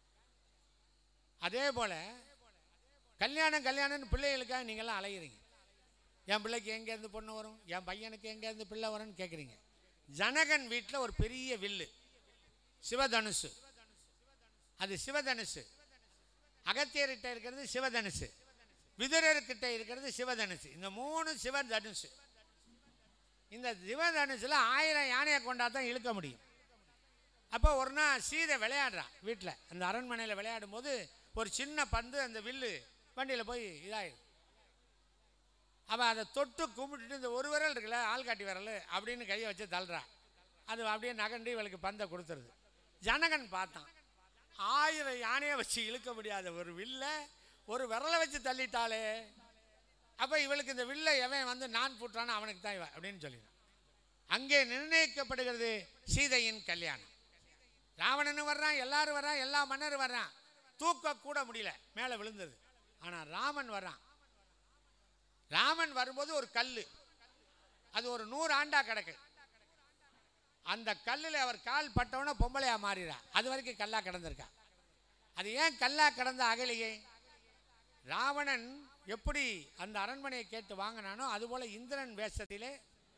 அதே போல கல்யாணம் கல்யாணம்னு பிள்ளைகளுக்காக நீங்கள்லாம் அலையிறீங்க என் பிள்ளைக்கு எங்கேருந்து பொண்ணு வரும் என் பையனுக்கு எங்கேருந்து பிள்ளை வரும்னு கேட்குறீங்க ஜனகன் வீட்டில் ஒரு பெரிய வில்லு சிவதனுசு அது சிவதனுசு அகத்தியர்கிட்ட இருக்கிறது சிவதனுசு விதுரர்கிட்ட இருக்கிறது சிவதனுசு இந்த மூணு சிவதனுசு இந்த சிவதனுசில் ஆயிரம் யானையை கொண்டா தான் இழுக்க முடியும் அப்போ ஒரு நாள் சீதை விளையாடுறான் வீட்டில் அந்த அரண்மனையில் விளையாடும் போது ஒரு சின்ன பந்து அந்த வில்லு வண்டியில் போய் இதாயிடும் அவள் அதை தொட்டு கும்பிட்டுட்டு இந்த ஒரு விரல் இருக்குல்ல ஆள்காட்டி விரல் அப்படின்னு கையை வச்சு தள்ளுறா அது அப்படியே நகண்டு இவளுக்கு பந்தை கொடுத்துருது ஜனகன் பார்த்தான் ஆயிரம் யானையை வச்சு இழுக்க முடியாத ஒரு வில்லை ஒரு விரலை வச்சு தள்ளிட்டாளே அப்போ இவளுக்கு இந்த வில்லை எவன் வந்து நான் போட்டானோ அவனுக்கு தான் இவன் அப்படின்னு சொல்லிடுறான் அங்கே நிர்ணயிக்கப்படுகிறது சீதையின் கல்யாணம் ராவணனும் வர்றான் எல்லாரும் வர்றான் எல்லா மன்னரும் வர்றான் தூக்க கூட முடியல மேலே விழுந்தது ஆனால் ராமன் வர்றான் ராமன் வரும்போது ஒரு கல் அது ஒரு நூறு ஆண்டா கிடக்கு அந்த கல்லில் அவர் கால் பட்டவன பொம்பளையா மாறிடா அது வரைக்கும் கல்லா கிடந்திருக்கா அது ஏன் கல்லா கிடந்த அகலையே ராவணன் எப்படி அந்த அரண்மனையை கேட்டு வாங்கினானோ அதுபோல இந்திரன் வேஷத்திலே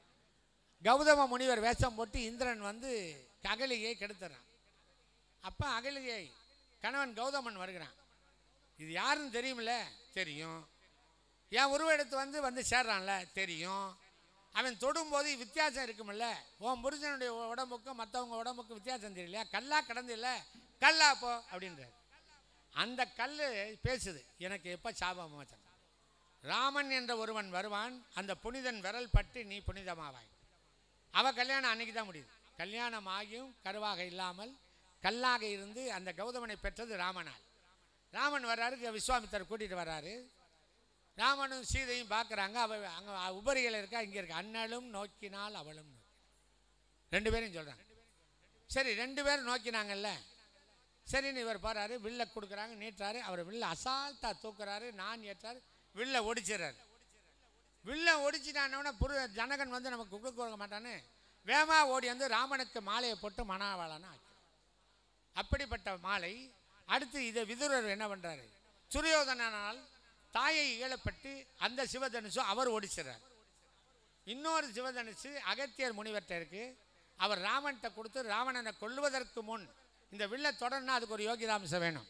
கௌதம முனிவர் வேஷம் போட்டு இந்திரன் வந்து அகலியை கெடுத்துறான் அப்போ அகலியை கணவன் கௌதமன் வருகிறான் இது யாருன்னு தெரியுமில்ல தெரியும் என் உருவ எடுத்து வந்து வந்து சேர்றான்ல தெரியும் அவன் தொடும்போது வித்தியாசம் இருக்குமில்ல உன் புருஷனுடைய உடம்புக்கும் மற்றவங்க உடம்புக்கும் வித்தியாசம் தெரியலையா கல்லா கடந்து இல்லை கல்லா போ அப்படின்றார் அந்த கல் பேசுது எனக்கு எப்போ சாபம் வச்சான் ராமன் என்ற ஒருவன் வருவான் அந்த புனிதன் விரல் பட்டு நீ புனிதமாவாய் அவ கல்யாணம் அன்னைக்கு தான் முடியுது கல்யாணம் ஆகியும் கருவாக இல்லாமல் கல்லாக இருந்து அந்த கௌதமனை பெற்றது ராமனால் ராமன் வர்றாரு இங்க விஸ்வாமித்தர் கூட்டிகிட்டு வர்றாரு ராமனும் சீதையும் பார்க்குறாங்க அவ அங்கே உபரிகள் இருக்கா இங்கே இருக்கா அண்ணலும் நோக்கினால் அவளும் நோக்கினாள். ரெண்டு பேரும் சொல்கிறாங்க சரி ரெண்டு பேரும் நோக்கினாங்கல்ல சரின்னு இவர் போறாரு வில்ல கொடுக்குறாங்க நீட்டுறாரு அவர் வில்ல அசால்ட்டா தூக்குறாரு நான் ஏற்றாரு வில்ல ஒடிச்சிடுறாரு வில்ல ஒடிச்சிட்டானவன புரு ஜனகன் வந்து நமக்கு கொடுக்க மாட்டான்னு வேமா ஓடி வந்து ராமனுக்கு மாலையை போட்டு மணாவாளனா ஆக்கி அப்படிப்பட்ட மாலை அடுத்து இதை விதுரர் என்ன பண்றாரு சுரியோதனால் தாயை ஈழப்பட்டு அந்த சிவதனுசு அவர் ஒடிச்சிடுறார் இன்னொரு சிவதனுசு அகத்தியர் முனிவர்கிட்ட இருக்கு அவர் ராமன்கிட்ட கொடுத்து ராவணனை கொல்லுவதற்கு முன் இந்த வில்ல தொடர்னா அதுக்கு ஒரு யோகிதாம்சம் வேணும்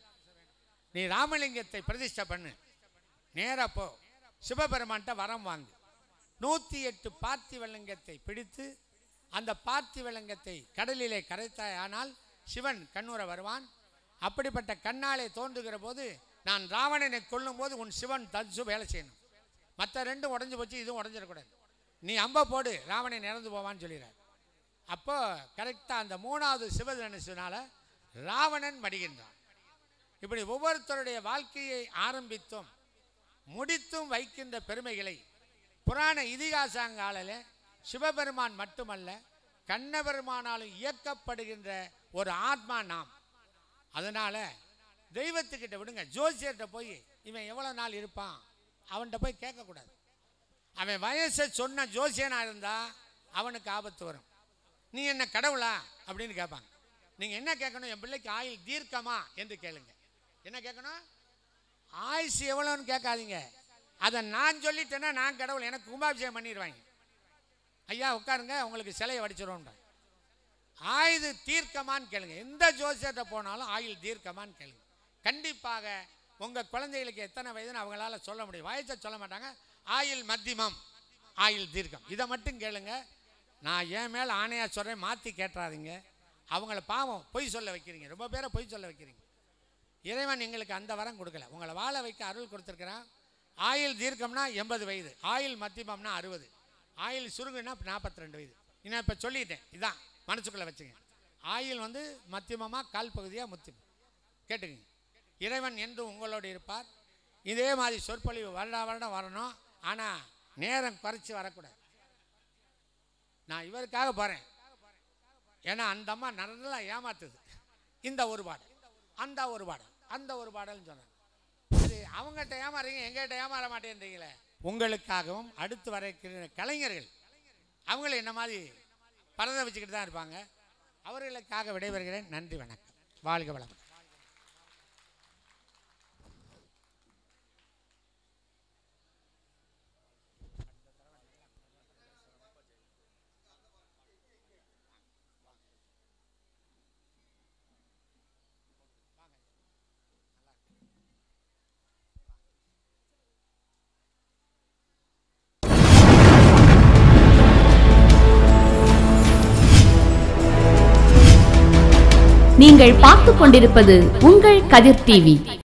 நீ ராமலிங்கத்தை பிரதிஷ்டை பண்ணு நேரா போ சிவபெருமான்கிட்ட வரம் வாங்கு நூற்றி எட்டு பார்த்திவலிங்கத்தை பிடித்து அந்த பார்த்திவலிங்கத்தை கடலிலே கரைத்தாய் ஆனால் சிவன் கண்ணுற வருவான் அப்படிப்பட்ட கண்ணாலே தோன்றுகிற போது நான் ராவணனை கொல்லும்போது உன் சிவன் தன்சு வேலை செய்யணும் மற்ற ரெண்டும் உடஞ்சு போச்சு இதுவும் உடஞ்சிடக்கூடாது நீ அம்ப போடு ராவணன் இறந்து போவான்னு சொல்லிடுறார் அப்போ கரெக்டாக அந்த மூணாவது சிவதனுசுனால ராவணன் மடிகின்றான் இப்படி ஒவ்வொருத்தருடைய வாழ்க்கையை ஆரம்பித்தும் முடித்தும் வைக்கின்ற பெருமைகளை புராண இதிகாசங்காலில் சிவபெருமான் மட்டுமல்ல கண்ணபெருமானாலும் இயக்கப்படுகின்ற ஒரு ஆத்மா நாம் அதனால தெய்வத்துக்கிட்ட விடுங்க ஜோசியர்கிட்ட போய் இவன் எவ்வளோ நாள் இருப்பான் அவன்கிட்ட போய் கேட்கக்கூடாது அவன் வயசை சொன்ன ஜோசியனா இருந்தா அவனுக்கு ஆபத்து வரும் நீ என்ன கடவுளா அப்படின்னு கேட்பாங்க நீங்க என்ன கேட்கணும் என் பிள்ளைக்கு ஆயுள் தீர்க்கமா என்று கேளுங்க என்ன கேட்கணும் ஆயுசு எவ்வளோன்னு கேட்காதீங்க அதை நான் சொல்லிட்டேன்னா நான் கடவுள் எனக்கு கும்பாபிஷேகம் பண்ணிடுவாங்க ஐயா உட்காருங்க உங்களுக்கு சிலையை வடிச்சிருவோம்ன்றேன் ஆயுது தீர்க்கமான்னு கேளுங்க எந்த ஜோசியர்கிட்ட போனாலும் ஆயுள் தீர்க்கமான்னு கேளுங்க கண்டிப்பாக உங்கள் குழந்தைகளுக்கு எத்தனை வயதுன்னு அவங்களால சொல்ல முடியும் வயசை சொல்ல மாட்டாங்க ஆயுள் மத்தியமம் ஆயுள் தீர்க்கம் இதை மட்டும் கேளுங்க நான் என் மேலே ஆணையாக சொல்கிறேன் மாற்றி கேட்டுறாதீங்க அவங்கள பாவம் பொய் சொல்ல வைக்கிறீங்க ரொம்ப பேரை பொய் சொல்ல வைக்கிறீங்க இறைவன் எங்களுக்கு அந்த வரம் கொடுக்கல உங்களை வாழ வைக்க அருள் கொடுத்துருக்கிறான் ஆயுள் தீர்க்கம்னா எண்பது வயது ஆயுள் மத்தியமம்னா அறுபது ஆயுள் சுருங்குன்னா நாற்பத்தி ரெண்டு வயது நான் இப்போ சொல்லிட்டேன் இதான் மனசுக்குள்ளே வச்சுங்க ஆயுள் வந்து மத்தியமமாக கால் பகுதியாக முத்தியம் கேட்டுக்குங்க இறைவன் என்று உங்களோடு இருப்பார் இதே மாதிரி சொற்பொழிவு வருடா வருடம் வரணும் ஆனால் நேரம் குறைச்சி வரக்கூடாது நான் இவருக்காக போகிறேன் ஏன்னா அந்த அம்மா நல்லா ஏமாத்துது இந்த ஒரு பாடல் அந்த ஒரு பாடல் அந்த ஒரு பாடல்னு சொன்னாங்க சரி அவங்ககிட்ட ஏமாறீங்க எங்ககிட்ட ஏமாற மாட்டேன்றீங்களே உங்களுக்காகவும் அடுத்து வரைக்கிற கலைஞர்கள் அவங்களும் என்ன மாதிரி பரத வச்சுக்கிட்டு தான் இருப்பாங்க அவர்களுக்காக விடைபெறுகிறேன் நன்றி வணக்கம் வாழ்க வளம் நீங்கள் பார்த்துக் கொண்டிருப்பது உங்கள் கதிர் டிவி